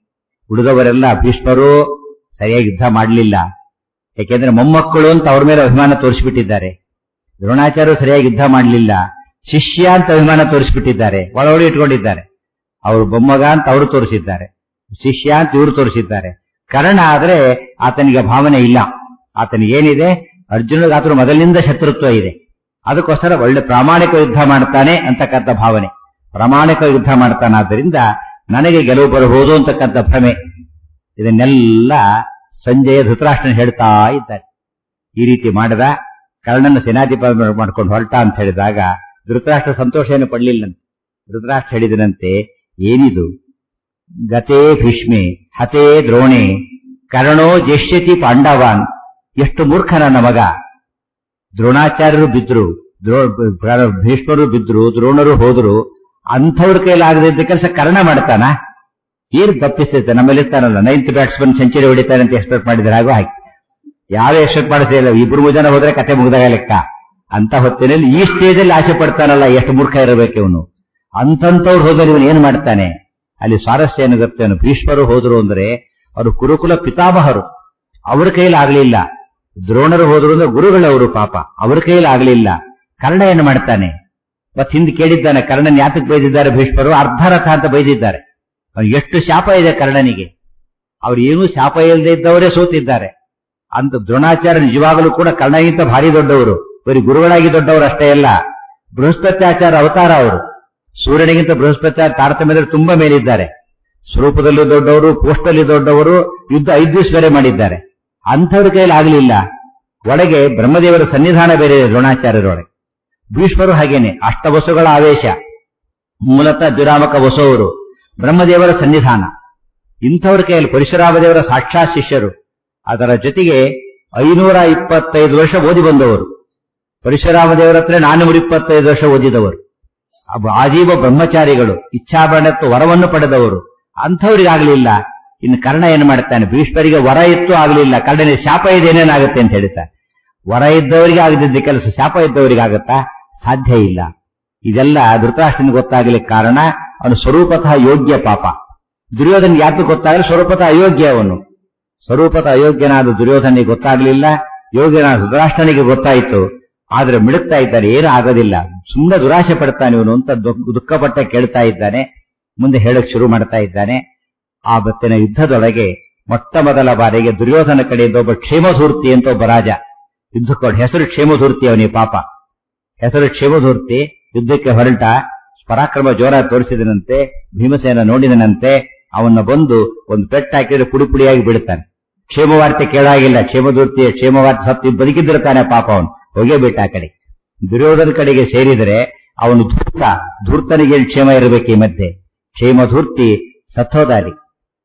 ಉಳಿದವರೆಲ್ಲ ಭೀಷ್ಮರು ಸರಿಯಾಗಿ ಯುದ್ಧ ಮಾಡಲಿಲ್ಲ ಯಾಕೆಂದ್ರೆ ಮೊಮ್ಮಕ್ಕಳು ಅಂತ ಅವ್ರ ಮೇಲೆ ಅಭಿಮಾನ ತೋರಿಸಿಬಿಟ್ಟಿದ್ದಾರೆ ದ್ರೋಣಾಚಾರ್ಯರು ಸರಿಯಾಗಿ ಯುದ್ಧ ಮಾಡಲಿಲ್ಲ ಶಿಷ್ಯ ಅಂತ ಅಭಿಮಾನ ತೋರಿಸಿಬಿಟ್ಟಿದ್ದಾರೆ ಒಳಗಡೆ ಇಟ್ಕೊಂಡಿದ್ದಾರೆ ಅವರು ಬೊಮ್ಮಗ ಅಂತ ಅವರು ತೋರಿಸಿದ್ದಾರೆ ಶಿಷ್ಯ ಅಂತ ಇವರು ತೋರಿಸಿದ್ದಾರೆ ಕರ್ಣ ಆದ್ರೆ ಆತನಿಗೆ ಭಾವನೆ ಇಲ್ಲ ಆತನಿಗೆ ಏನಿದೆ ಅರ್ಜುನಿಗೆ ಆತನ ಮೊದಲಿನಿಂದ ಶತ್ರುತ್ವ ಇದೆ ಅದಕ್ಕೋಸ್ಕರ ಒಳ್ಳೆ ಪ್ರಾಮಾಣಿಕ ಯುದ್ಧ ಮಾಡ್ತಾನೆ ಅಂತಕ್ಕಂಥ ಭಾವನೆ ಪ್ರಾಮಾಣಿಕ ಯುದ್ಧ ಮಾಡ್ತಾನಾದ್ದರಿಂದ ನನಗೆ ಗೆಲುವು ಬರಬಹುದು ಅಂತಕ್ಕಂಥ ಭ್ರಮೆ ಇದನ್ನೆಲ್ಲ ಸಂಜಯ ಧೃತರಾಷ್ಟ್ರನ ಹೇಳ್ತಾ ಇದ್ದಾರೆ ಈ ರೀತಿ ಮಾಡಿದ ಕರ್ಣನ ಸೇನಾಧಿಪತಿ ಮಾಡ್ಕೊಂಡು ಹೊರಟ ಅಂತ ಹೇಳಿದಾಗ ಧೃತರಾಷ್ಟ್ರ ಸಂತೋಷ ಏನು ಪಡಲಿಲ್ಲಂತೆ ಧೃತರಾಷ್ಟ್ರ ಹೇಳಿದನಂತೆ ಏನಿದು ಗತೇ ಭೀಷ್ಮೆ ಹತೇ ದ್ರೋಣೆ ಕರ್ಣೋ ಜಷ್ಯತಿ ಪಾಂಡವಾನ್ ಎಷ್ಟು ಮೂರ್ಖ ನನ್ನ ಮಗ ದ್ರೋಣಾಚಾರ್ಯರು ಬಿದ್ರು ದ್ರೋ ಭೀಷ್ಮರು ಬಿದ್ರು ದ್ರೋಣರು ಹೋದ್ರು ಅಂಥವ್ರ ಕೈಲಾಗದಿದ್ದ ಕೆಲಸ ಕರ್ಣ ಮಾಡ್ತಾನ ಏನ್ ತಪ್ಪಿಸ್ತೈತೆ ನಮ್ಮಲ್ಲಿರ್ತಾನಲ್ಲ ನೈನ್ತ್ ಬ್ಯಾಟ್ಸ್ಮನ್ ಸೆಂಚುರಿ ಹೊಡಿತಾನೆ ಅಂತ ಎಕ್ಸ್ಪೆಕ್ಟ್ ಮಾಡಿದ್ರೆ ಹಾಗೂ ಹಾಗೆ ಯಾವ ಎಕ್ಸ್ಪೆಕ್ಟ್ ಮಾಡ್ತಾ ಇಲ್ಲ ಇಬ್ರು ಮೂರು ಜನ ಹೋದ್ರೆ ಕತೆ ಮುಗಿದಾಗ ಲೆಕ್ಕ ಅಂತ ಹೊತ್ತಿನಲ್ಲಿ ಈ ಸ್ಟೇಜಲ್ಲಿ ಆಸೆ ಪಡ್ತಾನಲ್ಲ ಎಷ್ಟು ಮೂರ್ಖ ಇರಬೇಕು ಇವನು ಅಂತಂತವ್ರು ಹೋದ್ರೆ ಇವನು ಏನ್ ಮಾಡ್ತಾನೆ ಅಲ್ಲಿ ಸ್ವಾರಸ್ಯ ಏನು ಗೊತ್ತೇನು ಅವನು ಭೀಷ್ಮರು ಹೋದ್ರು ಅಂದ್ರೆ ಅವರು ಕುರುಕುಲ ಪಿತಾಮಹರು ಅವ್ರ ಕೈಲಿ ಆಗ್ಲಿಲ್ಲ ದ್ರೋಣರು ಹೋದ್ರು ಅಂದ್ರೆ ಗುರುಗಳವರು ಪಾಪ ಅವ್ರ ಕೈಲಿ ಆಗ್ಲಿಲ್ಲ ಕರ್ಣ ಏನು ಮಾಡ್ತಾನೆ ಮತ್ ಹಿಂದೆ ಕೇಳಿದ್ದಾನೆ ಕರ್ಣನ್ ಯಾತಕ್ ಬೈದಿದ್ದಾರೆ ಭೀಷ್ಮರು ಅರ್ಧರಥ ಅಂತ ಬೈದಿದ್ದಾರೆ ಅವ್ನಿಗೆ ಎಷ್ಟು ಶಾಪ ಇದೆ ಕರ್ಣನಿಗೆ ಅವ್ರು ಏನೂ ಶಾಪ ಇಲ್ಲದೆ ಇದ್ದವರೇ ಸೋತಿದ್ದಾರೆ ಅಂತ ದ್ರೋಣಾಚಾರ್ಯ ನಿಜವಾಗಲೂ ಕೂಡ ಕರ್ಣಗಿಂತ ಭಾರಿ ದೊಡ್ಡವರು ಬರೀ ಗುರುಗಳಾಗಿ ದೊಡ್ಡವರು ಅಷ್ಟೇ ಅಲ್ಲ ಬೃಹಸ್ಪತ್ಯಾಚಾರ ಅವತಾರ ಅವರು ಸೂರ್ಯನಿಗಿಂತ ಬೃಹಸ್ಪತ್ಯಾಚಾರ ತಾರತಮ್ಯದಲ್ಲಿ ತುಂಬಾ ಮೇಲಿದ್ದಾರೆ ಸ್ವರೂಪದಲ್ಲೂ ದೊಡ್ಡವರು ಪೋಸ್ಟಲ್ಲಿ ದೊಡ್ಡವರು ಯುದ್ಧ ಐದು ದಿವಸ ಬೇರೆ ಮಾಡಿದ್ದಾರೆ ಅಂಥವ್ರ ಕೈಯಲ್ಲಿ ಆಗಲಿಲ್ಲ ಒಳಗೆ ಬ್ರಹ್ಮದೇವರ ಸನ್ನಿಧಾನ ಬೇರೆ ಇದೆ ದ್ರೋಣಾಚಾರ್ಯರೊಳಗೆ ಭೀಷ್ಮರು ಹಾಗೇನೆ ಅಷ್ಟವಸುಗಳ ಆವೇಶ ಮೂಲತಃ ದ್ವಿರಾಮಕ ವಸುವರು ಬ್ರಹ್ಮದೇವರ ಸನ್ನಿಧಾನ ಇಂಥವ್ರ ಕೈಯಲ್ಲಿ ಪರಶುರಾಮದೇವರ ಸಾಕ್ಷಾತ್ ಶಿಷ್ಯರು ಅದರ ಜೊತೆಗೆ ಐನೂರ ಇಪ್ಪತ್ತೈದು ವರ್ಷ ಓದಿ ಬಂದವರು ಪರಶುರಾಮದೇವರ ಹತ್ರ ನಾನ್ನೂರ ಇಪ್ಪತ್ತೈದು ವರ್ಷ ಓದಿದವರು ಆಜೀವ ಬ್ರಹ್ಮಚಾರಿಗಳು ಇಚ್ಛಾಭರಣತ್ವ ವರವನ್ನು ಪಡೆದವರು ಅಂಥವ್ರಿಗಾಗಲಿಲ್ಲ ಇನ್ನು ಕರ್ಣ ಏನು ಮಾಡ್ತಾನೆ ಭೀಷ್ಮರಿಗೆ ವರ ಇತ್ತು ಆಗಲಿಲ್ಲ ಕರ್ಣನಿಗೆ ಶಾಪ ಇದೆ ಏನೇನಾಗುತ್ತೆ ಅಂತ ಹೇಳ್ತಾರೆ ವರ ಇದ್ದವರಿಗೆ ಆಗದಿದ್ದ ಕೆಲಸ ಶಾಪ ಇದ್ದವರಿಗೆ ಆಗುತ್ತಾ ಸಾಧ್ಯ ಇಲ್ಲ ಇದೆಲ್ಲ ಧೃತರಾಷ್ಟ್ರನಿಗೆ ಗೊತ್ತಾಗಲಿಕ್ಕೆ ಕಾರಣ ಅವನು ಸ್ವರೂಪತಃ ಯೋಗ್ಯ ಪಾಪ ದುರ್ಯೋಧನ ಯಾಕೆ ಗೊತ್ತಾಗಲಿ ಸ್ವರೂಪತಃ ಅಯೋಗ್ಯ ಅವನು ಸ್ವರೂಪತಃ ಅಯೋಗ್ಯನಾದ ದುರ್ಯೋಧನಿಗೆ ಗೊತ್ತಾಗಲಿಲ್ಲ ಯೋಗ್ಯನಾದ ಧೃತರಾಷ್ಟ್ರನಿಗೆ ಗೊತ್ತಾಯಿತು ಆದ್ರೆ ಮಿಡುಕ್ತಾ ಇದ್ದಾರೆ ಏನು ಆಗೋದಿಲ್ಲ ಸುಮ್ಮನೆ ದುರಾಶೆ ಪಡ್ತಾನೆ ಇವನು ಅಂತ ದುಃಖಪಟ್ಟ ಕೇಳ್ತಾ ಇದ್ದಾನೆ ಮುಂದೆ ಹೇಳಕ್ ಶುರು ಮಾಡ್ತಾ ಇದ್ದಾನೆ ಆ ಬತ್ತಿನ ಯುದ್ಧದೊಳಗೆ ಮೊಟ್ಟ ಮೊದಲ ಬಾರಿಗೆ ದುರ್ಯೋಧನ ಕಡೆಯಿಂದ ಒಬ್ಬ ಕ್ಷೇಮಧೂರ್ತಿ ಅಂತ ಒಬ್ಬ ರಾಜ ಯುದ್ಧಕ್ಕೊಡ್ ಹೆಸರು ಕ್ಷೇಮಧೂರ್ತಿ ಅವನಿಗೆ ಪಾಪ ಹೆಸರು ಕ್ಷೇಮಧೂರ್ತಿ ಯುದ್ಧಕ್ಕೆ ಹೊರಟ ಪರಾಕ್ರಮ ಜೋರ ತೋರಿಸಿದನಂತೆ ಭೀಮಸೇನ ನೋಡಿದನಂತೆ ಅವನ್ನ ಬಂದು ಒಂದು ಪೆಟ್ಟು ಹಾಕಿದ್ರೆ ಪುಡಿ ಪುಡಿಯಾಗಿ ಬಿಡುತ್ತಾನೆ ಕ್ಷೇಮವಾರ್ತೆ ಕೇಳಾಗಿಲ್ಲ ಕ್ಷೇಮಧೂರ್ತಿಯ ಕ್ಷೇಮವಾರ್ತೆ ಸತ್ತು ಬದುಕಿದ್ದಿರ್ತಾನೆ ಪಾಪ ಅವನು ಹೋಗೇ ಬಿಟ್ಟ ಆ ಕಡೆ ದುರ್ಯೋಧನ ಕಡೆಗೆ ಸೇರಿದರೆ ಅವನು ಧೂರ್ತ ಧೂರ್ತನಿಗೆ ಕ್ಷೇಮ ಇರಬೇಕು ಈ ಮಧ್ಯೆ ಕ್ಷೇಮಧೂರ್ತಿ ಸತ್ತೋದಾರಿ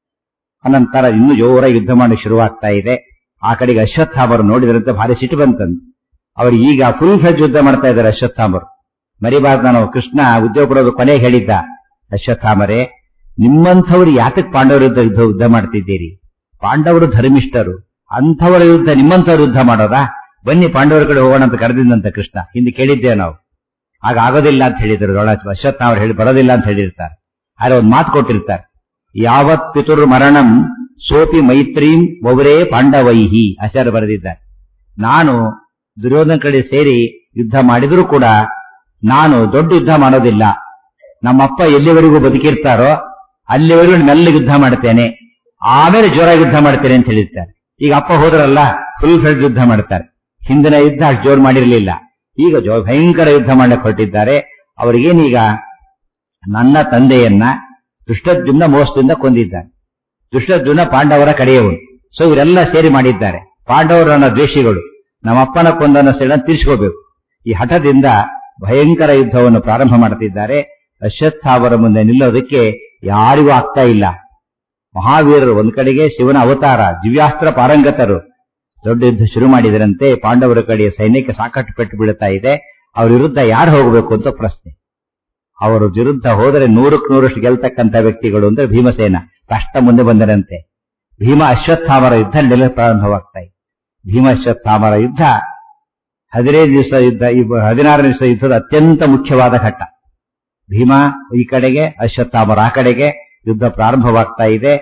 ಅನಂತರ ಇನ್ನು ಜೋರ ಯುದ್ಧ ಮಾಡಿ ಶುರುವಾಗ್ತಾ ಇದೆ ಆ ಕಡೆಗೆ ಅಶ್ವತ್ಥಾಮರು ನೋಡಿದ್ರಂತೆ ಭಾರಿ ಸಿಟ್ಟು ಬಂತಂತೆ ಅವರು ಈಗ ಫುಲ್ ಫ್ಲೆಜ್ ಯುದ್ಧ ಮಾಡ್ತಾ ಇದ್ದಾರೆ ಅಶ್ವತ್ಥಾಮರು ಮರಿಬಾರ್ದು ನಾನು ಕೃಷ್ಣ ಉದ್ಯೋಗ ಕೊನೆಗೆ ಹೇಳಿದ್ದ ಅಶ್ವತ್ಥಾಮರೇ ನಿಮ್ಮಂಥವ್ರು ಯಾತಕ್ ಪಾಂಡವರ ಯುದ್ಧ ಯುದ್ಧ ಯುದ್ಧ ಮಾಡ್ತಿದ್ದೀರಿ ಪಾಂಡವರು ಧರ್ಮಿಷ್ಠರು ಅಂಥವರ ಯುದ್ಧ ನಿಮ್ಮಂಥವ್ರ ಯುದ್ಧ ಮಾಡೋದಾ ಬನ್ನಿ ಪಾಂಡವರ ಕಡೆ ಹೋಗೋಣ ಅಂತ ಕರೆದಿದ್ದಂತ ಕೃಷ್ಣ ಹಿಂದೆ ಕೇಳಿದ್ದೆ ನಾವು ಆಗ ಆಗೋದಿಲ್ಲ ಅಂತ ಹೇಳಿದ್ರು ರೋಣಾಚ ಅಶ್ವತ್ಥಾಮರು ಹೇಳಿ ಬರೋದಿಲ್ಲ ಅಂತ ಹೇಳಿರ್ತಾರೆ ಆದ್ರೆ ಒಂದು ಮಾತು ಕೊಟ್ಟಿರ್ತಾರೆ ಯಾವತ್ ಪಿತುರ್ ಮರಣಂ ಸೋಪಿ ಮೈತ್ರೀಂ ಒವರೇ ಪಾಂಡವೈಹಿ ಆಚಾರ್ಯ ಬರೆದಿದ್ದಾರೆ ನಾನು ದುರ್ಯೋಧನ ಕಡೆ ಸೇರಿ ಯುದ್ಧ ಮಾಡಿದರೂ ಕೂಡ ನಾನು ದೊಡ್ಡ ಯುದ್ಧ ಮಾಡೋದಿಲ್ಲ ನಮ್ಮಪ್ಪ ಎಲ್ಲಿವರೆಗೂ ಬದುಕಿರ್ತಾರೋ ಅಲ್ಲಿವರೆಗೂ ಮೆಲ್ಲ ಯುದ್ಧ ಮಾಡ್ತೇನೆ ಆಮೇಲೆ ಜೋರಾಗಿ ಯುದ್ಧ ಮಾಡ್ತೇನೆ ಅಂತ ಹೇಳಿರ್ತಾರೆ ಈಗ ಅಪ್ಪ ಹೋದ್ರಲ್ಲ ಫುಲ್ ಫ್ಲೆಡ್ ಯುದ್ಧ ಮಾಡ್ತಾರೆ ಹಿಂದಿನ ಯುದ್ಧ ಅಷ್ಟು ಜೋರು ಮಾಡಿರಲಿಲ್ಲ ಈಗ ಜೋ ಭಯಂಕರ ಯುದ್ಧ ಮಾಡಕ್ಕೆ ಹೊರಟಿದ್ದಾರೆ ಅವರಿಗೇನೀಗ ನನ್ನ ತಂದೆಯನ್ನ ದುಷ್ಟದ್ಯುಮ್ನ ಮೋಸದಿಂದ ಕೊಂದಿದ್ದಾನೆ ದುಷ್ಟದ್ಯುಮ್ನ ಪಾಂಡವರ ಕಡೆಯವರು ಸೊ ಇವರೆಲ್ಲ ಸೇರಿ ಮಾಡಿದ್ದಾರೆ ಪಾಂಡವರು ನನ್ನ ದ್ವೇಷಿಗಳು ನಮ್ಮಪ್ಪನ ಕೊಂದನ ಸೇಡ ತೀರ್ಸ್ಕೋಬೇಕು ಈ ಹಠದಿಂದ ಭಯಂಕರ ಯುದ್ಧವನ್ನು ಪ್ರಾರಂಭ ಮಾಡ್ತಿದ್ದಾರೆ ಅಶ್ವತ್ಥಾವರ ಮುಂದೆ ನಿಲ್ಲೋದಕ್ಕೆ ಯಾರಿಗೂ ಆಗ್ತಾ ಇಲ್ಲ ಮಹಾವೀರರು ಒಂದ್ ಕಡೆಗೆ ಶಿವನ ಅವತಾರ ದಿವ್ಯಾಸ್ತ್ರ ಪಾರಂಗತರು ದೊಡ್ಡ ಯುದ್ಧ ಶುರು ಮಾಡಿದರಂತೆ ಪಾಂಡವರ ಕಡೆಯ ಸೈನ್ಯಕ್ಕೆ ಸಾಕಷ್ಟು ಪೆಟ್ಟು ಬೀಳ್ತಾ ಇದೆ ಅವ್ರ ವಿರುದ್ಧ ಯಾರು ಹೋಗಬೇಕು ಅಂತ ಪ್ರಶ್ನೆ ಅವರ ವಿರುದ್ಧ ಹೋದರೆ ನೂರಕ್ಕೆ ನೂರಷ್ಟು ಗೆಲ್ತಕ್ಕಂಥ ವ್ಯಕ್ತಿಗಳು ಅಂದ್ರೆ ಭೀಮಸೇನ ಕಷ್ಟ ಮುಂದೆ ಬಂದರಂತೆ ಭೀಮ ಅಶ್ವತ್ಥಾಮರ ಯುದ್ಧ ನೆಲೆ ಪ್ರಾರಂಭವಾಗ್ತಾ ಇದೆ ಭೀಮ ಅಶ್ವತ್ಥಾಮರ ಯುದ್ಧ ಹದಿನೈದು ದಿವಸ ಯುದ್ಧ ಹದಿನಾರು ದಿವಸ ಯುದ್ಧದ ಅತ್ಯಂತ ಮುಖ್ಯವಾದ ಘಟ್ಟ ಭೀಮ ಈ ಕಡೆಗೆ ಅಶ್ವತ್ಥಾಮರ ಆ ಕಡೆಗೆ ಯುದ್ಧ ಪ್ರಾರಂಭವಾಗ್ತಾ ಇದೆ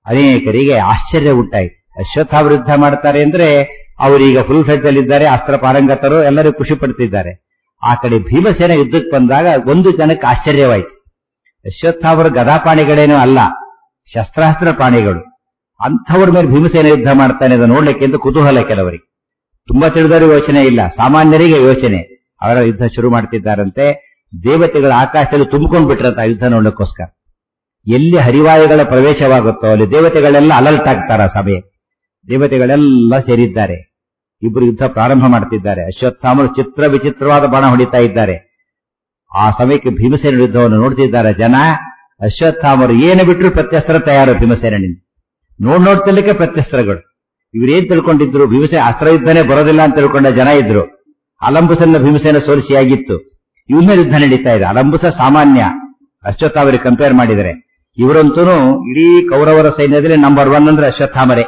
ಅನೇಕರಿಗೆ ಆಶ್ಚರ್ಯ ಉಂಟಾಯಿತು ಅಶ್ವತ್ಥಾಮ ಯುದ್ಧ ಮಾಡ್ತಾರೆ ಅಂದ್ರೆ ಅವರೀಗ ಫುಲ್ ಫ್ಲೆಜ್ ಅಲ್ಲಿದ್ದಾರೆ ಅಸ್ತ್ರ ಪಾರಂಗತರು ಎಲ್ಲರೂ ಖುಷಿ ಪಡ್ತಿದ್ದಾರೆ ಆ ಕಡೆ ಭೀಮಸೇನ ಯುದ್ಧಕ್ಕೆ ಬಂದಾಗ ಒಂದು ಜನಕ್ಕೆ ಆಶ್ಚರ್ಯವಾಯಿತು ಅಶ್ವತ್ಥಾಮರು ಗದಾಪಾಣಿಗಳೇನೂ ಅಲ್ಲ ಶಸ್ತ್ರಾಸ್ತ್ರ ಪಾಣಿಗಳು ಅಂಥವ್ರ ಮೇಲೆ ಭೀಮಸೇನ ಯುದ್ಧ ಮಾಡ್ತಾನೆ ಅದು ನೋಡ್ಲಿಕ್ಕೆ ಅಂತ ಕುತೂಹಲ ಕೆಲವರಿಗೆ ತುಂಬಾ ತಿಳಿದವರು ಯೋಚನೆ ಇಲ್ಲ ಸಾಮಾನ್ಯರಿಗೆ ಯೋಚನೆ ಅವರ ಯುದ್ಧ ಶುರು ಮಾಡ್ತಿದ್ದಾರಂತೆ ದೇವತೆಗಳ ಆಕಾಶದಲ್ಲಿ ತುಂಬಿಕೊಂಡ್ ಬಿಟ್ರಂತ ಆ ಯುದ್ಧ ನೋಡಕ್ಕೋಸ್ಕರ ಎಲ್ಲಿ ಹರಿವಾಯುಗಳ ಪ್ರವೇಶವಾಗುತ್ತೋ ಅಲ್ಲಿ ದೇವತೆಗಳೆಲ್ಲ ಅಲರ್ಟ್ ಆಗ್ತಾರ ಸಭೆ ದೇವತೆಗಳೆಲ್ಲ ಸೇರಿದ್ದಾರೆ ಇಬ್ಬರು ಯುದ್ಧ ಪ್ರಾರಂಭ ಮಾಡ್ತಿದ್ದಾರೆ ಅಶ್ವತ್ಥಾಮರು ಚಿತ್ರ ವಿಚಿತ್ರವಾದ ಬಾಣ ಹೊಡಿತಾ ಇದ್ದಾರೆ ಆ ಸಮಯಕ್ಕೆ ಭೀಮಸೇನ ಯುದ್ಧವನ್ನು ನೋಡ್ತಿದ್ದಾರೆ ಜನ ಅಶ್ವತ್ಥಾಮರು ಏನು ಬಿಟ್ಟರು ಪ್ರತ್ಯಸ್ತ್ರ ತಯಾರು ಭೀಮಸೇನಿಂದ ನೋಡ್ ನೋಡ್ತಿರ್ಲಿಕ್ಕೆ ಪ್ರತ್ಯಸ್ತ್ರಗಳು ಇವ್ರೇನ್ ತಿಳ್ಕೊಂಡಿದ್ರು ಭೀಮಸೇನ ಅಸ್ತ್ರ ಯುದ್ಧನೇ ಬರೋದಿಲ್ಲ ಅಂತ ತಿಳ್ಕೊಂಡ ಜನ ಇದ್ರು ಅಲಂಬುಸನ್ನ ಭೀಮಸೇನ ಸೋಲಿಸಿಯಾಗಿತ್ತು ಇವನ್ನ ಯುದ್ಧ ನಡೀತಾ ಇದೆ ಅಲಂಬುಸ ಸಾಮಾನ್ಯ ಅಶ್ವತ್ಥಾಮರಿಗೆ ಕಂಪೇರ್ ಮಾಡಿದರೆ ಇವರಂತೂ ಇಡೀ ಕೌರವರ ಸೈನ್ಯದಲ್ಲಿ ನಂಬರ್ ಒನ್ ಅಂದ್ರೆ ಅಶ್ವತ್ಥಾಮರೇ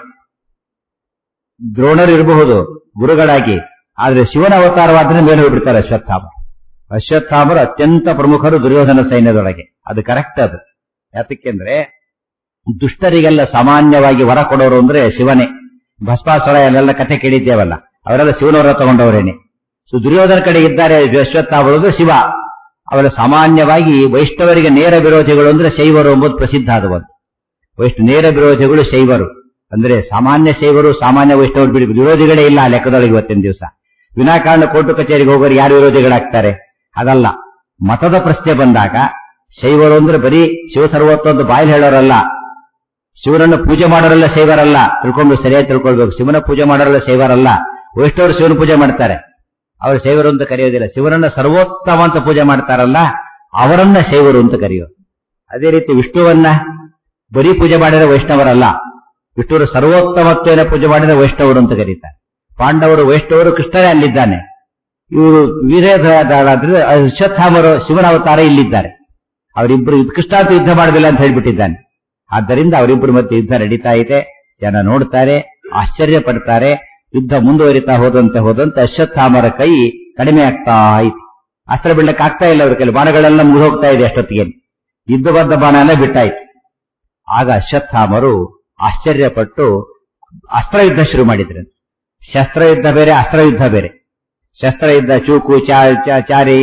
ದ್ರೋಣರು ಇರಬಹುದು ಗುರುಗಳಾಗಿ ಆದ್ರೆ ಶಿವನ ಅವತಾರವಾದ್ರೆ ಮೇಲೆ ಹೋಗ್ಬಿಡ್ತಾರೆ ಅಶ್ವತ್ಥಾಮ ಅಶ್ವತ್ಥಾಮರು ಅತ್ಯಂತ ಪ್ರಮುಖರು ದುರ್ಯೋಧನ ಸೈನ್ಯದೊಳಗೆ ಅದು ಕರೆಕ್ಟ್ ಅದು ಯಾತಕ್ಕೆಂದ್ರೆ ದುಷ್ಟರಿಗೆಲ್ಲ ಸಾಮಾನ್ಯವಾಗಿ ವರ ಕೊಡೋರು ಅಂದ್ರೆ ಶಿವನೇ ಭಸ್ಮಾಸುರ ಅಲ್ಲೆಲ್ಲ ಕಥೆ ಕೇಳಿದ್ದೇವಲ್ಲ ಅವರೆಲ್ಲ ಶಿವನವರ ತಗೊಂಡವರೇನೆ ಸೊ ದುರ್ಯೋಧನ ಕಡೆ ಇದ್ದಾರೆ ಅಶ್ವತ್ಥಾಮರು ಅಂದ್ರೆ ಶಿವ ಅವರ ಸಾಮಾನ್ಯವಾಗಿ ವೈಷ್ಣವರಿಗೆ ನೇರ ವಿರೋಧಿಗಳು ಅಂದ್ರೆ ಶೈವರು ಎಂಬುದು ಪ್ರಸಿದ್ಧ ಆದ ಒಂದು ವೈಷ್ಣ ನೇರ ವಿರೋಧಿಗಳು ಶೈವರು ಅಂದ್ರೆ ಸಾಮಾನ್ಯ ಶೈವರು ಸಾಮಾನ್ಯ ವೈಷ್ಣವರು ಬಿಡಿ ವಿರೋಧಿಗಳೇ ಇಲ್ಲ ಆ ಲೆಕ್ಕದೊಳಗೆ ಇವತ್ತಿನ ದಿವಸ ವಿನಾಕಾರಣ ಕೋರ್ಟು ಕಚೇರಿಗೆ ಹೋಗೋರು ಯಾರು ವಿರೋಧಿಗಳಾಗ್ತಾರೆ ಅದಲ್ಲ ಮತದ ಪ್ರಶ್ನೆ ಬಂದಾಗ ಶೈವರು ಅಂದ್ರೆ ಬರೀ ಶಿವ ಸರ್ವತ್ವ ಅಂತ ಬಾಯಲ್ಲಿ ಹೇಳೋರಲ್ಲ ಶಿವನನ್ನು ಪೂಜೆ ಮಾಡೋರೆಲ್ಲ ಶೈವರಲ್ಲ ತಿಳ್ಕೊಂಡು ಸರಿಯಾಗಿ ತಿಳ್ಕೊಳ್ಬೇಕು ಶಿವನ ಪೂಜೆ ಮಾಡೋರೆಲ್ಲ ಶೈವರಲ್ಲ ವೈಷ್ಣವರು ಶಿವನ ಪೂಜೆ ಮಾಡ್ತಾರೆ ಅವರು ಶೈವರು ಅಂತ ಕರೆಯೋದಿಲ್ಲ ಶಿವನನ್ನ ಸರ್ವೋತ್ತಮ ಅಂತ ಪೂಜೆ ಮಾಡ್ತಾರಲ್ಲ ಅವರನ್ನ ಶೈವರು ಅಂತ ಕರೆಯೋದು ಅದೇ ರೀತಿ ವಿಷ್ಣುವನ್ನ ಬರೀ ಪೂಜೆ ಮಾಡಿರೋ ವೈಷ್ಣವರಲ್ಲ ವಿಷ್ಣುವರು ಸರ್ವೋತ್ತಮತ್ವೇನ ಪೂಜೆ ಮಾಡಿದ ವೈಷ್ಣವರು ಅಂತ ಕರೀತಾರೆ ಪಾಂಡವರು ವೈಷ್ಣವರು ಕೃಷ್ಣನೇ ಅಲ್ಲಿದ್ದಾನೆ ಇವರು ವೀರಧಾರಾದ್ರೆ ಅಶ್ವತ್ಥಾಮರು ಶಿವನ ಅವತಾರ ಇಲ್ಲಿದ್ದಾರೆ ಅವರಿಬ್ಬರು ಕೃಷ್ಣ ಅಂತ ಯುದ್ಧ ಮಾಡಲಿಲ್ಲ ಅಂತ ಹೇಳ್ಬಿಟ್ಟಿದ್ದಾನೆ ಆದ್ದರಿಂದ ಅವರಿಬ್ಬರು ಮತ್ತೆ ಯುದ್ಧ ನಡೀತಾ ಇದೆ ಜನ ನೋಡ್ತಾರೆ ಆಶ್ಚರ್ಯ ಪಡ್ತಾರೆ ಯುದ್ಧ ಮುಂದುವರಿತಾ ಹೋದಂತೆ ಹೋದಂತೆ ಅಶ್ವತ್ಥಾಮರ ಕೈ ಕಡಿಮೆ ಆಗ್ತಾ ಇತ್ತು ಅಸ್ತ್ರ ಬಿಡ್ಲಿಕ್ಕೆ ಆಗ್ತಾ ಇಲ್ಲ ಅವ್ರ ಕೈಲಿ ಬಾಣಗಳೆಲ್ಲ ಮುಗಿದು ಹೋಗ್ತಾ ಇದೆ ಅಷ್ಟೊತ್ತಿಗೆ ಯುದ್ಧ ಬದ್ಧ ಬಾಣನೇ ಬಿಟ್ಟಾಯ್ತು ಆಗ ಅಶ್ವತ್ಥಾಮರು ಆಶ್ಚರ್ಯಪಟ್ಟು ಅಸ್ತ್ರ ಯುದ್ಧ ಶುರು ಮಾಡಿದ್ರು ಶಸ್ತ್ರ ಯುದ್ಧ ಬೇರೆ ಅಸ್ತ್ರ ಯುದ್ಧ ಬೇರೆ ಶಸ್ತ್ರ ಯುದ್ಧ ಚೂಕು ಚಾ- ಚಾ- ಚಾರಿ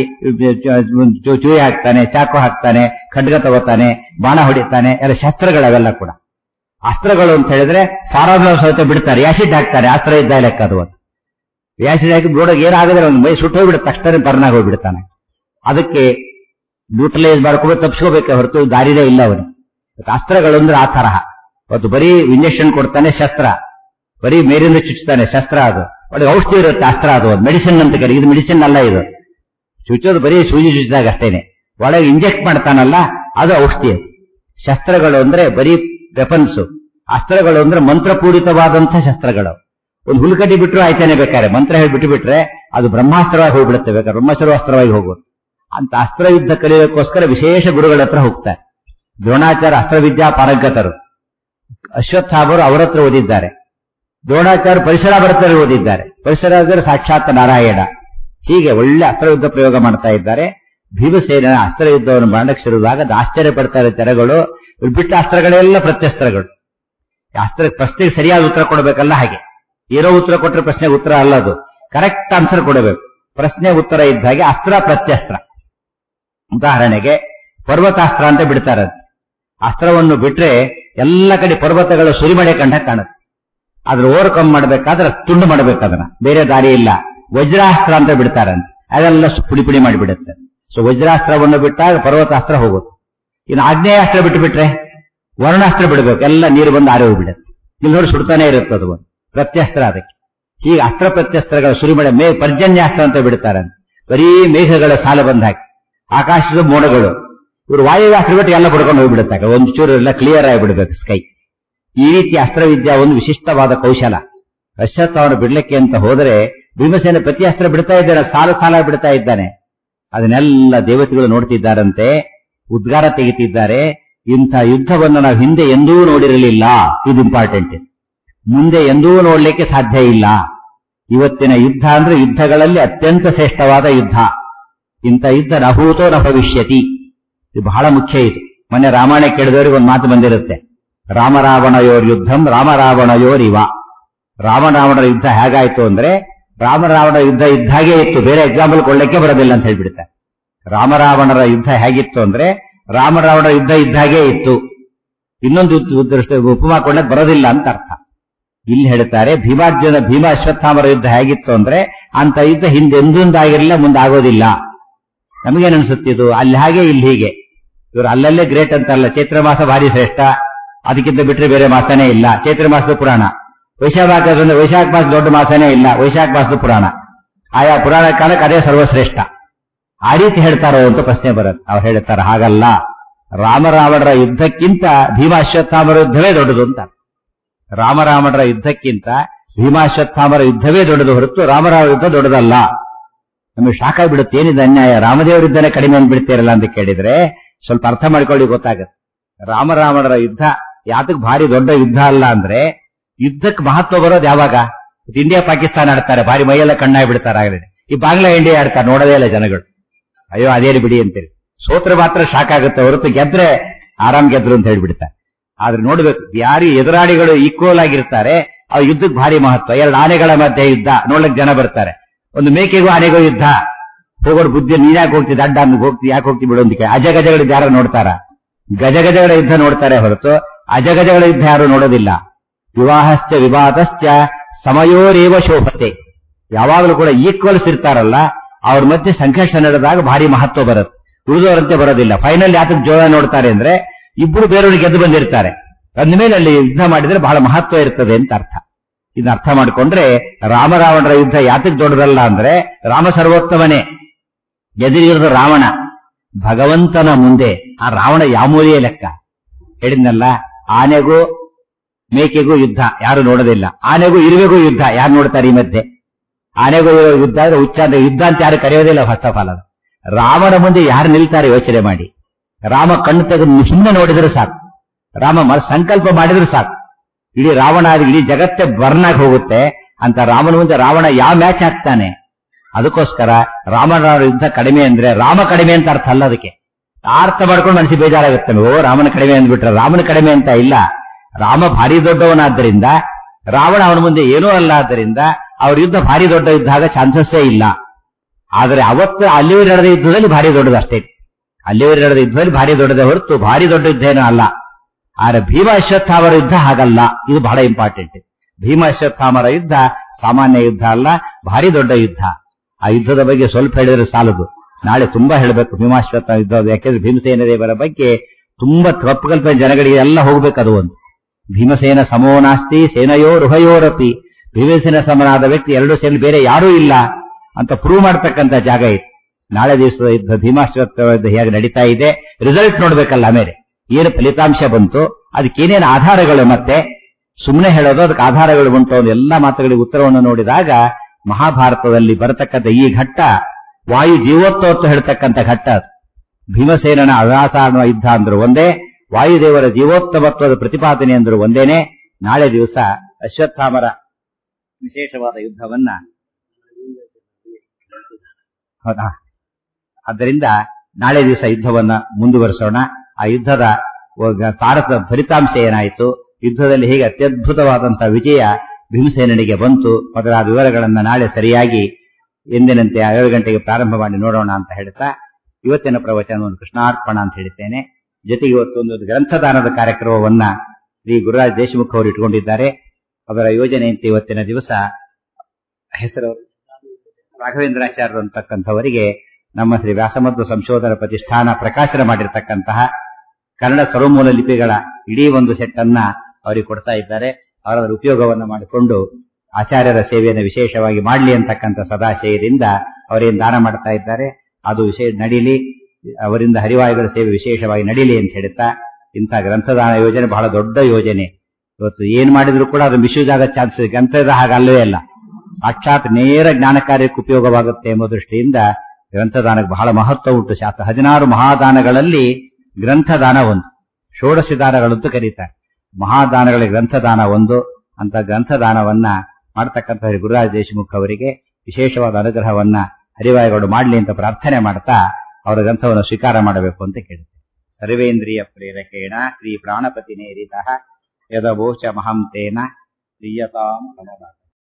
ಚೂ- ಚೂಯಿ ಹಾಕ್ತಾನೆ ಚಾಕು ಹಾಕ್ತಾನೆ ಖಡ್ಗ ತಗೋತಾನೆ ಬಾಣ ಹೊಡಿತಾನೆ ಎಲ್ಲ ಶಸ್ತ್ರಗಳವೆಲ್ಲ ಕೂಡ ಅಸ್ತ್ರಗಳು ಅಂತ ಹೇಳಿದ್ರೆ ಫಾರ್ಮುಲಾ ಸಹಿತ ಬಿಡ್ತಾರೆ ಯಾಸಿಡ್ ಹಾಕ್ತಾರೆ ಅಸ್ತ್ರ ಯುದ್ಧ ಲೆಕ್ಕ ಅದು ಒಂದು ಯಾಸಿಡ್ ಹಾಕಿ ನೋಡೋಕೆ ಏನಾಗದ್ರೆ ಒಂದು ಮೈ ಸುಟ್ಟು ಹೋಗ್ಬಿಡುತ್ತೆ ತಕ್ಷಣ ಬರ್ನಾಗ ಹೋಗ್ಬಿಡ್ತಾನೆ ಅದಕ್ಕೆ ನ್ಯೂಟ್ರಲೈಸ್ ಮಾಡ್ಕೊಂಡು ತಪ್ಪಿಸ್ಕೋಬೇಕೆ ಹೊರತು ದಾರಿನೇ ಇಲ್ಲ ಅವನು ಅಸ್ತ್ರಗಳು ಅಂದ್ರೆ ಆ ತರಹ ಅವತ್ತು ಬರೀ ಇಂಜೆಕ್ಷನ್ ಕೊಡ್ತಾನೆ ಶಸ್ತ್ರ ಬರೀ ಮೇಲಿಂದ ಚುಚ್ಚುತ್ತಾನೆ ಶಸ್ತ್ರ ಅದು ಒಳಗೆ ಔಷಧಿ ಇರುತ್ತೆ ಅಸ್ತ್ರ ಅದು ಮೆಡಿಸಿನ್ ಅಂತ ಕರಿ ಇದು ಮೆಡಿಸಿನ್ ಅಲ್ಲ ಇದು ಚುಚ್ಚೋದು ಬರೀ ಸೂಜಿ ಚುಚ್ಚಿದಾಗ ಅಷ್ಟೇನೆ ಒಳಗೆ ಇಂಜೆಕ್ಟ್ ಮಾಡ್ತಾನಲ್ಲ ಅದು ಔಷಧಿ ಅದು ಶಸ್ತ್ರಗಳು ಅಂದ್ರೆ ಬರೀ ವೆಪನ್ಸ್ ಅಸ್ತ್ರಗಳು ಅಂದ್ರೆ ಮಂತ್ರಪೂರಿತವಾದಂತಹ ಶಸ್ತ್ರಗಳು ಒಂದು ಹುಲ್ಕಡ್ಡಿ ಬಿಟ್ಟರು ಆಯ್ತಾನೆ ಬೇಕಾದ್ರೆ ಮಂತ್ರ ಹೇಳಿ ಬಿಟ್ಟು ಬಿಟ್ರೆ ಅದು ಬ್ರಹ್ಮಾಸ್ತ್ರವಾಗಿ ಹೋಗ್ಬಿಡುತ್ತೆ ಬೇಕಾದ್ರೆ ಬ್ರಹ್ಮಾಸ್ತ್ರ ಅಸ್ತ್ರವಾಗಿ ಹೋಗೋದು ಅಂತ ಅಸ್ತ್ರ ಯುದ್ಧ ಕಲಿಯೋಕ್ಕೋಸ್ಕರ ವಿಶೇಷ ಗುರುಗಳ ಹತ್ರ ಹೋಗ್ತಾರೆ ದ್ರೋಣಾಚಾರ್ಯ ಅಸ್ತ್ರವಿದ್ಯಾ ಪಾರಗತರು ಅಶ್ವತ್ಥಾಮರು ಅವರ ಹತ್ರ ಓದಿದ್ದಾರೆ ದ್ರೋಣಾಚಾರ್ಯ ಪರಿಸರ ಭರತರು ಓದಿದ್ದಾರೆ ಪರಿಸರ ಅಂದ್ರೆ ಸಾಕ್ಷಾತ್ ನಾರಾಯಣ ಹೀಗೆ ಒಳ್ಳೆ ಅಸ್ತ್ರಯುದ್ಧ ಪ್ರಯೋಗ ಮಾಡ್ತಾ ಇದ್ದಾರೆ ಭೀಮಸೇನ ಅಸ್ತ್ರಯುದ್ಧವನ್ನು ಮಾಡಕ್ಕೆ ಶುರುವಾಗ ಅದು ಆಶ್ಚರ್ಯ ಪಡ್ತಾರೆ ತೆರೆಗಳು ಇವ್ರು ಬಿಟ್ಟ ಅಸ್ತ್ರಗಳೆಲ್ಲ ಪ್ರತ್ಯಸ್ತ್ರಗಳು ಅಸ್ತ್ರ ಪ್ರಶ್ನೆಗೆ ಸರಿಯಾದ ಉತ್ತರ ಕೊಡಬೇಕಲ್ಲ ಹಾಗೆ ಇರೋ ಉತ್ತರ ಕೊಟ್ಟರೆ ಪ್ರಶ್ನೆಗೆ ಉತ್ತರ ಅಲ್ಲ ಅದು ಕರೆಕ್ಟ್ ಆನ್ಸರ್ ಕೊಡಬೇಕು ಪ್ರಶ್ನೆ ಉತ್ತರ ಇದ್ದ ಹಾಗೆ ಅಸ್ತ್ರ ಪ್ರತ್ಯಸ್ತ್ರ ಉದಾಹರಣೆಗೆ ಪರ್ವತಾಸ್ತ್ರ ಅಂತ ಬಿಡ್ತಾರೆ ಅಸ್ತ್ರವನ್ನು ಬಿಟ್ರೆ ಎಲ್ಲ ಕಡೆ ಪರ್ವತಗಳು ಸುರಿಮಳೆ ಕಂಡ ಕಾಣುತ್ತೆ ಅದ್ರ ಓವರ್ಕಮ್ ಮಾಡ್ಬೇಕಾದ್ರೆ ತುಂಡು ಮಾಡ್ಬೇಕದನ್ನ ಬೇರೆ ದಾರಿ ಇಲ್ಲ ವಜ್ರಾಸ್ತ್ರ ಅಂತ ಬಿಡ್ತಾರಂತೆ ಅದೆಲ್ಲ ಸು- ಪುಡಿ ಪುಡಿ ಮಾಡಿಬಿಡುತ್ತೆ ಸೊ ವಜ್ರಾಸ್ತ್ರವನ್ನು ಬಿಟ್ಟಾಗ ಪರ್ವತಾಸ್ತ್ರ ಹೋಗುತ್ತೆ ಇನ್ನು ಆಗ್ನೇಯಾಸ್ತ್ರ ಬಿಟ್ಟು ಬಿಟ್ರೆ ವರ್ಣಾಸ್ತ್ರ ಬಿಡಬೇಕು ಎಲ್ಲ ನೀರು ಬಂದು ಆರಿ ಹೋಗ್ಬಿಡುತ್ತೆ ಇಲ್ಲಿ ನೋಡಿ ಸುಡ್ತಾನೆ ಇರುತ್ತೆ ಅದು ಒಂದು ಪ್ರತ್ಯಸ್ತ್ರ ಅದಕ್ಕೆ ಹೀಗೆ ಅಸ್ತ್ರ ಪ್ರತ್ಯಸ್ತ್ರಗಳ ಸುರಿಮಳೆ ಮೇ ಪರ್ಜನ್ಯಾಸ್ತ್ರ ಅಂತ ಬಿಡ್ತಾರಂತೆ ಬರೀ ಮೇಘಗಳ ಸಾಲ ಬಂದ ಹಾಕಿ ಆಕಾಶದ ಮೋಡಗಳು ಇವರು ವಾಯುವ್ಯಾಸ್ತ್ರ ಬಿಟ್ಟು ಎಲ್ಲ ಬಿಡ್ಕೊಂಡು ಹೋಗ್ಬಿಡುತ್ತೆ ಒಂದು ಚೂರು ಎಲ್ಲ ಕ್ಲಿಯರ್ ಆಗಿಬಿಡ್ಬೇಕು ಸ್ಕೈ ಈ ರೀತಿ ಅಸ್ತ್ರವಿದ್ಯಾ ಒಂದು ವಿಶಿಷ್ಟವಾದ ಕೌಶಲ ಅಶ್ವತ್ಥವನ್ನು ಬಿಡ್ಲಿಕ್ಕೆ ಅಂತ ಹೋದರೆ ಭೀಮಸೇನ ಪ್ರತಿ ಅಸ್ತ್ರ ಬಿಡ್ತಾ ಇದ್ದಾನೆ ಸಾಲ ಸಾಲ ಬಿಡ್ತಾ ಇದ್ದಾನೆ ಅದನ್ನೆಲ್ಲ ದೇವತೆಗಳು ನೋಡ್ತಿದ್ದಾರಂತೆ ಉದ್ಗಾರ ತೆಗಿತಿದ್ದಾರೆ ಇಂಥ ಯುದ್ಧವನ್ನು ನಾವು ಹಿಂದೆ ಎಂದೂ ನೋಡಿರಲಿಲ್ಲ ಇದು ಇಂಪಾರ್ಟೆಂಟ್ ಮುಂದೆ ಎಂದೂ ನೋಡ್ಲಿಕ್ಕೆ ಸಾಧ್ಯ ಇಲ್ಲ ಇವತ್ತಿನ ಯುದ್ಧ ಅಂದ್ರೆ ಯುದ್ಧಗಳಲ್ಲಿ ಅತ್ಯಂತ ಶ್ರೇಷ್ಠವಾದ ಯುದ್ಧ ಇಂಥ ಯುದ್ಧ ನಭೂತೋ ನ ಭವಿಷ್ಯತಿ ಇದು ಬಹಳ ಮುಖ್ಯ ಇದು ಮೊನ್ನೆ ರಾಮಾಯಣ ಕೇಳಿದವರಿಗೆ ಒಂದು ಮಾತು ಬಂದಿರುತ್ತೆ ರಾಮರಾವಣಯೋರ್ ಯುದ್ಧಂ ರಾಮರಾವಣಯೋರಿವ ರಾಮರಾವಣರ ಯುದ್ಧ ಹೇಗಾಯ್ತು ಅಂದ್ರೆ ರಾಮರಾವಣ ಯುದ್ಧ ಇದ್ದಾಗೆ ಇತ್ತು ಬೇರೆ ಎಕ್ಸಾಂಪಲ್ ಕೊಳ್ಳಕ್ಕೆ ಬರೋದಿಲ್ಲ ಅಂತ ಹೇಳ್ಬಿಡ್ತಾರೆ ರಾಮರಾವಣರ ಯುದ್ಧ ಹೇಗಿತ್ತು ಅಂದ್ರೆ ರಾಮರಾವಣ ಯುದ್ಧ ಇದ್ದಾಗೆ ಇತ್ತು ಇನ್ನೊಂದು ದೃಷ್ಟಿ ಉಪಮಾ ಕೊಳ್ಳಕ್ಕೆ ಬರೋದಿಲ್ಲ ಅಂತ ಅರ್ಥ ಇಲ್ಲಿ ಹೇಳ್ತಾರೆ ಭೀಮಾರ್ಜುನ ಭೀಮ ಅಶ್ವತ್ಥಾಮರ ಯುದ್ಧ ಹೇಗಿತ್ತು ಅಂದ್ರೆ ಅಂತ ಯುದ್ಧ ಹಿಂದೆ ಎಂದೊಂದಾಗಿರಲಿಲ್ಲ ಮುಂದೆ ಆಗೋದಿಲ್ಲ ನಮಗೇನ್ ಅನ್ಸುತ್ತಿದ್ದು ಅಲ್ಲಿ ಹಾಗೆ ಇಲ್ಲಿ ಹೀಗೆ ಇವರು ಅಲ್ಲಲ್ಲೇ ಗ್ರೇಟ್ ಅಂತಲ್ಲ ಚೈತ್ರ ಮಾಸ ಭಾರಿ ಶ್ರೇಷ್ಠ ಅದಕ್ಕಿಂತ ಬಿಟ್ಟರೆ ಬೇರೆ ಮಾಸನೇ ಇಲ್ಲ ಚೈತ್ರ ಮಾಸದ ಪುರಾಣ ವೈಶಾಖ ಮಾಸ ಅಂದ್ರೆ ವೈಶಾಖ ಮಾಸ ದೊಡ್ಡ ಮಾಸನೇ ಇಲ್ಲ ವೈಶಾಖ ಮಾಸದ ಪುರಾಣ ಆಯಾ ಪುರಾಣ ಕಾಲಕ್ಕೆ ಅದೇ ಸರ್ವಶ್ರೇಷ್ಠ ಆ ರೀತಿ ಹೇಳ್ತಾರೋ ಅಂತ ಪ್ರಶ್ನೆ ಬರುತ್ತೆ ಅವ್ರು ಹೇಳ್ತಾರೆ ಹಾಗಲ್ಲ ರಾಮರಾವಣರ ಯುದ್ಧಕ್ಕಿಂತ ಭೀಮಾಶ್ವತ್ಥಾಮರ ಯುದ್ಧವೇ ದೊಡ್ಡದು ಅಂತ ರಾಮರಾವಣರ ಯುದ್ಧಕ್ಕಿಂತ ಭೀಮಾಶ್ವತ್ಥಾಮರ ಯುದ್ಧವೇ ದೊಡ್ಡದು ಹೊರತು ರಾಮರಾವ ಯುದ್ಧ ದೊಡ್ಡದಲ್ಲ ನಮಗೆ ಶಾಖ ಬಿಡುತ್ತೆ ಏನಿದೆ ಅನ್ಯಾಯ ರಾಮದೇವರ ಯುದ್ಧನೇ ಕಡಿಮೆ ಅಂದ್ಬಿಡ್ತೀರಲ್ಲ ಅಂತ ಕೇಳಿದ್ರೆ ಸ್ವಲ್ಪ ಅರ್ಥ ಮಾಡ್ಕೊಳ್ಳಿ ಗೊತ್ತಾಗುತ್ತೆ ರಾಮರಾವಣರ ಯುದ್ಧ ಯಾತಕ್ ಭಾರಿ ದೊಡ್ಡ ಯುದ್ಧ ಅಲ್ಲ ಅಂದ್ರೆ ಯುದ್ಧಕ್ಕೆ ಮಹತ್ವ ಬರೋದು ಯಾವಾಗ ಇಂಡಿಯಾ ಪಾಕಿಸ್ತಾನ ಆಡ್ತಾರೆ ಭಾರಿ ಮೈಯೆಲ್ಲ ಕಣ್ಣಾಗಿ ಬಿಡ್ತಾರೆ ಆಗಲೇ ಈ ಬಾಂಗ್ಲಾ ಇಂಡಿಯಾ ಆಡ್ತಾರೆ ನೋಡೋದೇ ಇಲ್ಲ ಜನಗಳು ಅಯ್ಯೋ ಅದೇನು ಬಿಡಿ ಅಂತೀರಿ ಸೋತ್ರ ಮಾತ್ರ ಶಾಕ್ ಆಗುತ್ತೆ ಹೊರತು ಗೆದ್ರೆ ಆರಾಮ್ ಗೆದ್ರು ಅಂತ ಹೇಳ್ಬಿಡ್ತಾರೆ ಆದ್ರೆ ನೋಡ್ಬೇಕು ಯಾರು ಎದುರಾಳಿಗಳು ಈಕ್ವಲ್ ಆಗಿರ್ತಾರೆ ಆ ಯುದ್ಧಕ್ಕೆ ಭಾರಿ ಮಹತ್ವ ಎರಡು ಆನೆಗಳ ಮಧ್ಯೆ ಯುದ್ಧ ನೋಡ್ಲಿಕ್ಕೆ ಜನ ಬರ್ತಾರೆ ಒಂದು ಮೇಕೆಗೂ ಆನೆಗೂ ಯುದ್ಧ ಹೋಗೋರು ಬುದ್ಧಿ ನೀನ್ ಯಾಕೆ ಹೋಗ್ತಿದ್ದ ಅಡ್ಡ ಅಂದ್ ಹೋಗ್ತಿ ಯಾಕೆ ಹೋಗ್ತಿ ಬಿಡೋದಕ್ಕೆ ಅಜಗಜಗಳ ಯಾರು ನೋಡ್ತಾರ ಗಜಗಜಗಳ ಯುದ್ಧ ನೋಡ್ತಾರೆ ಹೊರತು ಅಜಗಜಗಳ ಯುದ್ಧ ಯಾರು ನೋಡೋದಿಲ್ಲ ವಿವಾಹಶ್ಚ ವಿವಾದಶ್ಚ ಸಮಯೋರೇವ ಶೋಭತೆ ಯಾವಾಗಲೂ ಕೂಡ ಈಕ್ವಲ್ಸ್ ಇರ್ತಾರಲ್ಲ ಅವ್ರ ಮಧ್ಯೆ ಸಂಘರ್ಷ ನಡೆದಾಗ ಭಾರಿ ಮಹತ್ವ ಬರುತ್ತೆ ಉಳಿದವರಂತೆ ಬರೋದಿಲ್ಲ ಫೈನಲ್ ಯಾತಕ್ಕೆ ಜೋಳ ನೋಡ್ತಾರೆ ಅಂದ್ರೆ ಇಬ್ಬರು ಬೇರೆಯವ್ರಿಗೆ ಗೆದ್ದು ಬಂದಿರ್ತಾರೆ ಅಂದಮೇಲೆ ಅಲ್ಲಿ ಯುದ್ಧ ಮಾಡಿದ್ರೆ ಬಹಳ ಮಹತ್ವ ಇರ್ತದೆ ಅಂತ ಅರ್ಥ ಇದನ್ನ ಅರ್ಥ ಮಾಡಿಕೊಂಡ್ರೆ ರಾಮರಾವಣರ ಯುದ್ಧ ಯಾತಕ್ಕೆ ದೊಡ್ಡದಲ್ಲ ಅಂದ್ರೆ ರಾಮ ಸರ್ವೋತ್ತಮನೇ ಎದುರಿಗಿರೋದು ರಾವಣ ಭಗವಂತನ ಮುಂದೆ ಆ ರಾವಣ ಯಾಮೂಲಿಯ ಲೆಕ್ಕ ಹೇಳಿದ್ನಲ್ಲ ಆನೆಗೂ ಮೇಕೆಗೂ ಯುದ್ಧ ಯಾರು ನೋಡೋದಿಲ್ಲ ಆನೆಗೂ ಇರುವೆಗೂ ಯುದ್ಧ ಯಾರು ನೋಡ್ತಾರೆ ಈ ಮಧ್ಯೆ ಆನೆಗೂ ಯುದ್ಧ ಅಂದ್ರೆ ಹುಚ್ಚ ಅಂದ್ರೆ ಯುದ್ಧ ಅಂತ ಯಾರು ಕರೆಯೋದಿಲ್ಲ ಫಸ್ಟ್ ಆಫ್ ಆಲ್ ಅದು ರಾಮನ ಮುಂದೆ ಯಾರು ನಿಲ್ತಾರೆ ಯೋಚನೆ ಮಾಡಿ ರಾಮ ಕಣ್ಣು ತೆಗೆದು ಸುಮ್ಮನೆ ನೋಡಿದ್ರೆ ಸಾಕು ರಾಮ ಮರ ಸಂಕಲ್ಪ ಮಾಡಿದ್ರೆ ಸಾಕು ಇಡೀ ರಾವಣ ಆದ್ರೆ ಇಡೀ ಜಗತ್ತೇ ಬರ್ನಾಗ್ ಹೋಗುತ್ತೆ ಅಂತ ರಾಮನ ಮುಂದೆ ರಾವಣ ಯಾವ ಮ್ಯಾಚ್ ಹಾಕ್ತಾನೆ ಅದಕ್ಕೋಸ್ಕರ ರಾಮನ ಯುದ್ಧ ಕಡಿಮೆ ಅಂದ್ರೆ ರಾಮ ಕಡಿಮೆ ಅಂತ ಅರ್ಥ ಅಲ್ಲ ಅದಕ್ಕೆ ಅರ್ಥ ಮಾಡ್ಕೊಂಡು ಮನಸ್ಸಿಗೆ ಬೇಜಾರಾಗುತ್ತೆ ಓ ರಾಮನ ಕಡಿಮೆ ಅಂದ್ಬಿಟ್ರೆ ರಾಮನ ಕಡಿಮೆ ಅಂತ ಇಲ್ಲ ರಾಮ ಭಾರಿ ದೊಡ್ಡವನಾದ್ದರಿಂದ ರಾವಣ ಅವನ ಮುಂದೆ ಏನೂ ಅಲ್ಲ ಆದ್ದರಿಂದ ಅವ್ರ ಯುದ್ಧ ಭಾರಿ ದೊಡ್ಡ ಯುದ್ಧ ಆಗ ಚಾನ್ಸಸ್ಸೇ ಇಲ್ಲ ಆದರೆ ಅವತ್ತು ಅಲ್ಲಿವರೆ ನಡೆದ ಯುದ್ಧದಲ್ಲಿ ಭಾರಿ ದೊಡ್ಡದು ಅಷ್ಟೇ ಅಲ್ಲಿವರೆ ನಡೆದ ಯುದ್ಧದಲ್ಲಿ ಭಾರಿ ದೊಡ್ಡದೇ ಹೊರತು ಭಾರಿ ದೊಡ್ಡ ಯುದ್ಧ ಏನೂ ಅಲ್ಲ ಆದ್ರೆ ಭೀಮ ಅಶ್ವತ್ಥಾಮರ ಯುದ್ಧ ಹಾಗಲ್ಲ ಇದು ಬಹಳ ಇಂಪಾರ್ಟೆಂಟ್ ಭೀಮ ಅಶ್ವತ್ಥಾಮರ ಯುದ್ಧ ಸಾಮಾನ್ಯ ಯುದ್ಧ ಅಲ್ಲ ಭಾರಿ ದೊಡ್ಡ ಯುದ್ಧ ಆ ಯುದ್ಧದ ಬಗ್ಗೆ ಸ್ವಲ್ಪ ಹೇಳಿದ್ರೆ ಸಾಲದು ನಾಳೆ ತುಂಬಾ ಹೇಳಬೇಕು ಭೀಮಾಶ್ವತ್ಥ ಯುದ್ಧ ಯಾಕೆಂದ್ರೆ ಭೀಮಸೇನ ದೇವರ ಬಗ್ಗೆ ತುಂಬಾ ತಪ್ಪು ಕಲ್ಪನೆ ಜನಗಳಿಗೆ ಎಲ್ಲ ಹೋಗ್ಬೇಕು ಅದು ಒಂದು ಭೀಮಸೇನ ಸಮೋ ನಾಸ್ತಿ ಸೇನಯೋ ರುಹಯೋರಪಿ ಭೀಮಸೇನ ಸಮನಾದ ವ್ಯಕ್ತಿ ಎರಡು ಸೇನೆ ಬೇರೆ ಯಾರೂ ಇಲ್ಲ ಅಂತ ಪ್ರೂವ್ ಮಾಡ್ತಕ್ಕಂಥ ಜಾಗ ಇತ್ತು ನಾಳೆ ದಿವಸದ ಯುದ್ಧ ಭೀಮಾಶ್ವತ್ಥ ಯುದ್ಧ ಹೇಗೆ ನಡೀತಾ ಇದೆ ರಿಸಲ್ಟ್ ನೋಡ್ಬೇಕಲ್ಲ ಆಮೇಲೆ ಏನು ಫಲಿತಾಂಶ ಬಂತು ಅದಕ್ಕೇನೇನು ಆಧಾರಗಳು ಮತ್ತೆ ಸುಮ್ಮನೆ ಹೇಳೋದು ಅದಕ್ಕೆ ಆಧಾರಗಳು ಬಂತು ಅನ್ನೋ ಎಲ್ಲಾ ಮಾತುಗಳಿಗೆ ಉತ್ತರವನ್ನು ನೋಡಿದಾಗ ಮಹಾಭಾರತದಲ್ಲಿ ಬರತಕ್ಕಂಥ ಈ ಘಟ್ಟ ವಾಯು ಜೀವೋತ್ಸವತ್ತು ಹೇಳ್ತಕ್ಕಂಥ ಘಟ್ಟ ಅದು. ಭೀಮಸೇನನ ಅಸಾಧಾರಣ ಯುದ್ಧ ಅಂದ್ರು ಒಂದೇ ವಾಯುದೇವರ ಜೀವೋತ್ತಮತ್ವದ ಪ್ರತಿಪಾದನೆ ಅಂದ್ರು ಒಂದೇನೆ ನಾಳೆ ದಿವಸ ಅಶ್ವತ್ಥಾಮರ ವಿಶೇಷವಾದ ಯುದ್ಧವನ್ನ ಹೌದಾ ಆದ್ದರಿಂದ ನಾಳೆ ದಿವಸ ಯುದ್ಧವನ್ನ ಮುಂದುವರಿಸೋಣ ಆ ಯುದ್ಧದ ಒಗ- ತಾರಕ ಫಲಿತಾಂಶ ಏನಾಯಿತು ಯುದ್ಧದಲ್ಲಿ ಹೇಗೆ ಅತ್ಯದ್ಭುತವಾದಂತಹ ವಿಜಯ ಭೀಮಸೇನಿಗೆ ಬಂತು ಮೊದಲಾದ ವಿವರಗಳನ್ನ ನಾಳೆ ಸರಿಯಾಗಿ ಎಂದಿನಂತೆ ಏಳು ಗಂಟೆಗೆ ಪ್ರಾರಂಭ ಮಾಡಿ ನೋಡೋಣ ಅಂತ ಹೇಳ್ತಾ ಇವತ್ತಿನ ಪ್ರವಚನವನ್ನು ಕೃಷ್ಣಾರ್ಪಣ ಅಂತ ಹೇಳ್ತೇನೆ ಜೊತೆಗೆ ಇವತ್ತೊಂದು ಗ್ರಂಥದಾನದ ಕಾರ್ಯಕ್ರಮವನ್ನ ಶ್ರೀ ಗುರುರಾಜ್ ದೇಶಮುಖ್ ಅವರು ಇಟ್ಕೊಂಡಿದ್ದಾರೆ ಅವರ ಯೋಜನೆಯಂತೆ ಇವತ್ತಿನ ದಿವಸ ಹೆಸರು ರಾಘವೇಂದ್ರಾಚಾರ್ಯರು ಅಂತಕ್ಕಂಥವರಿಗೆ ನಮ್ಮ ಶ್ರೀ ವ್ಯಾಸಮಧ್ವ ಸಂಶೋಧನಾ ಪ್ರತಿಷ್ಠಾನ ಪ್ರಕಾಶನ ಮಾಡಿರ್ತಕ್ಕಂತಹ ಕನ್ನಡ ಸರ್ವಮೂಲ ಲಿಪಿಗಳ ಇಡೀ ಒಂದು ಸೆಟ್ ಅನ್ನ ಅವರಿಗೆ ಕೊಡ್ತಾ ಇದ್ದಾರೆ ಅವರ ಉಪಯೋಗವನ್ನು ಮಾಡಿಕೊಂಡು ಆಚಾರ್ಯರ ಸೇವೆಯನ್ನು ವಿಶೇಷವಾಗಿ ಮಾಡಲಿ ಅಂತಕ್ಕಂಥ ಸದಾಶಯದಿಂದ ಅವರೇನು ದಾನ ಮಾಡ್ತಾ ಇದ್ದಾರೆ ಅದು ವಿಶೇಷ ನಡೀಲಿ ಅವರಿಂದ ಹರಿವಾಯುಗಳ ಸೇವೆ ವಿಶೇಷವಾಗಿ ನಡೀಲಿ ಅಂತ ಹೇಳುತ್ತಾ ಇಂಥ ಗ್ರಂಥದಾನ ಯೋಜನೆ ಬಹಳ ದೊಡ್ಡ ಯೋಜನೆ ಇವತ್ತು ಏನ್ ಮಾಡಿದ್ರು ಕೂಡ ಅದು ಮಿಸ್ಯೂಸ್ ಆಗೋ ಚಾನ್ಸ್ ಗ್ರಂಥದ ಹಾಗಲ್ಲವೇ ಅಲ್ಲ ಸಾಕ್ಷಾತ್ ನೇರ ಜ್ಞಾನ ಕಾರ್ಯಕ್ಕೆ ಉಪಯೋಗವಾಗುತ್ತೆ ಎಂಬ ದೃಷ್ಟಿಯಿಂದ ಗ್ರಂಥದಾನಕ್ಕೆ ಬಹಳ ಮಹತ್ವ ಉಂಟು ಶಾಸ್ತ್ರ ಹದಿನಾರು ಮಹಾದಾನಗಳಲ್ಲಿ ಗ್ರಂಥದಾನ ಒಂದು ಷೋಡಶ ದಾನಗಳಂತೂ ಕರೀತಾರೆ ಮಹಾದಾನಗಳ ಗ್ರಂಥದಾನ ಒಂದು ಅಂತ ಗ್ರಂಥದಾನವನ್ನ ಮಾಡ್ತಕ್ಕಂಥ ಗುರುರಾಜ ದೇಶಮುಖ್ ಅವರಿಗೆ ವಿಶೇಷವಾದ ಅನುಗ್ರಹವನ್ನ ಹರಿವಾಯುಗಳು ಮಾಡಲಿ ಅಂತ ಪ್ರಾರ್ಥನೆ ಮಾಡ್ತಾ ಅವರ ಗ್ರಂಥವನ್ನು ಸ್ವೀಕಾರ ಮಾಡಬೇಕು ಅಂತ ಕೇಳುತ್ತೆ ಸರ್ವೇಂದ್ರಿಯ ಪ್ರೇರಕೇಣ ಶ್ರೀ ಪ್ರಾಣಪತಿ ನೇರಿತ ಯದವೋಚ ಮಹಂ ತೇನ ಪ್ರಿಯತಾಂ ಕಮಲ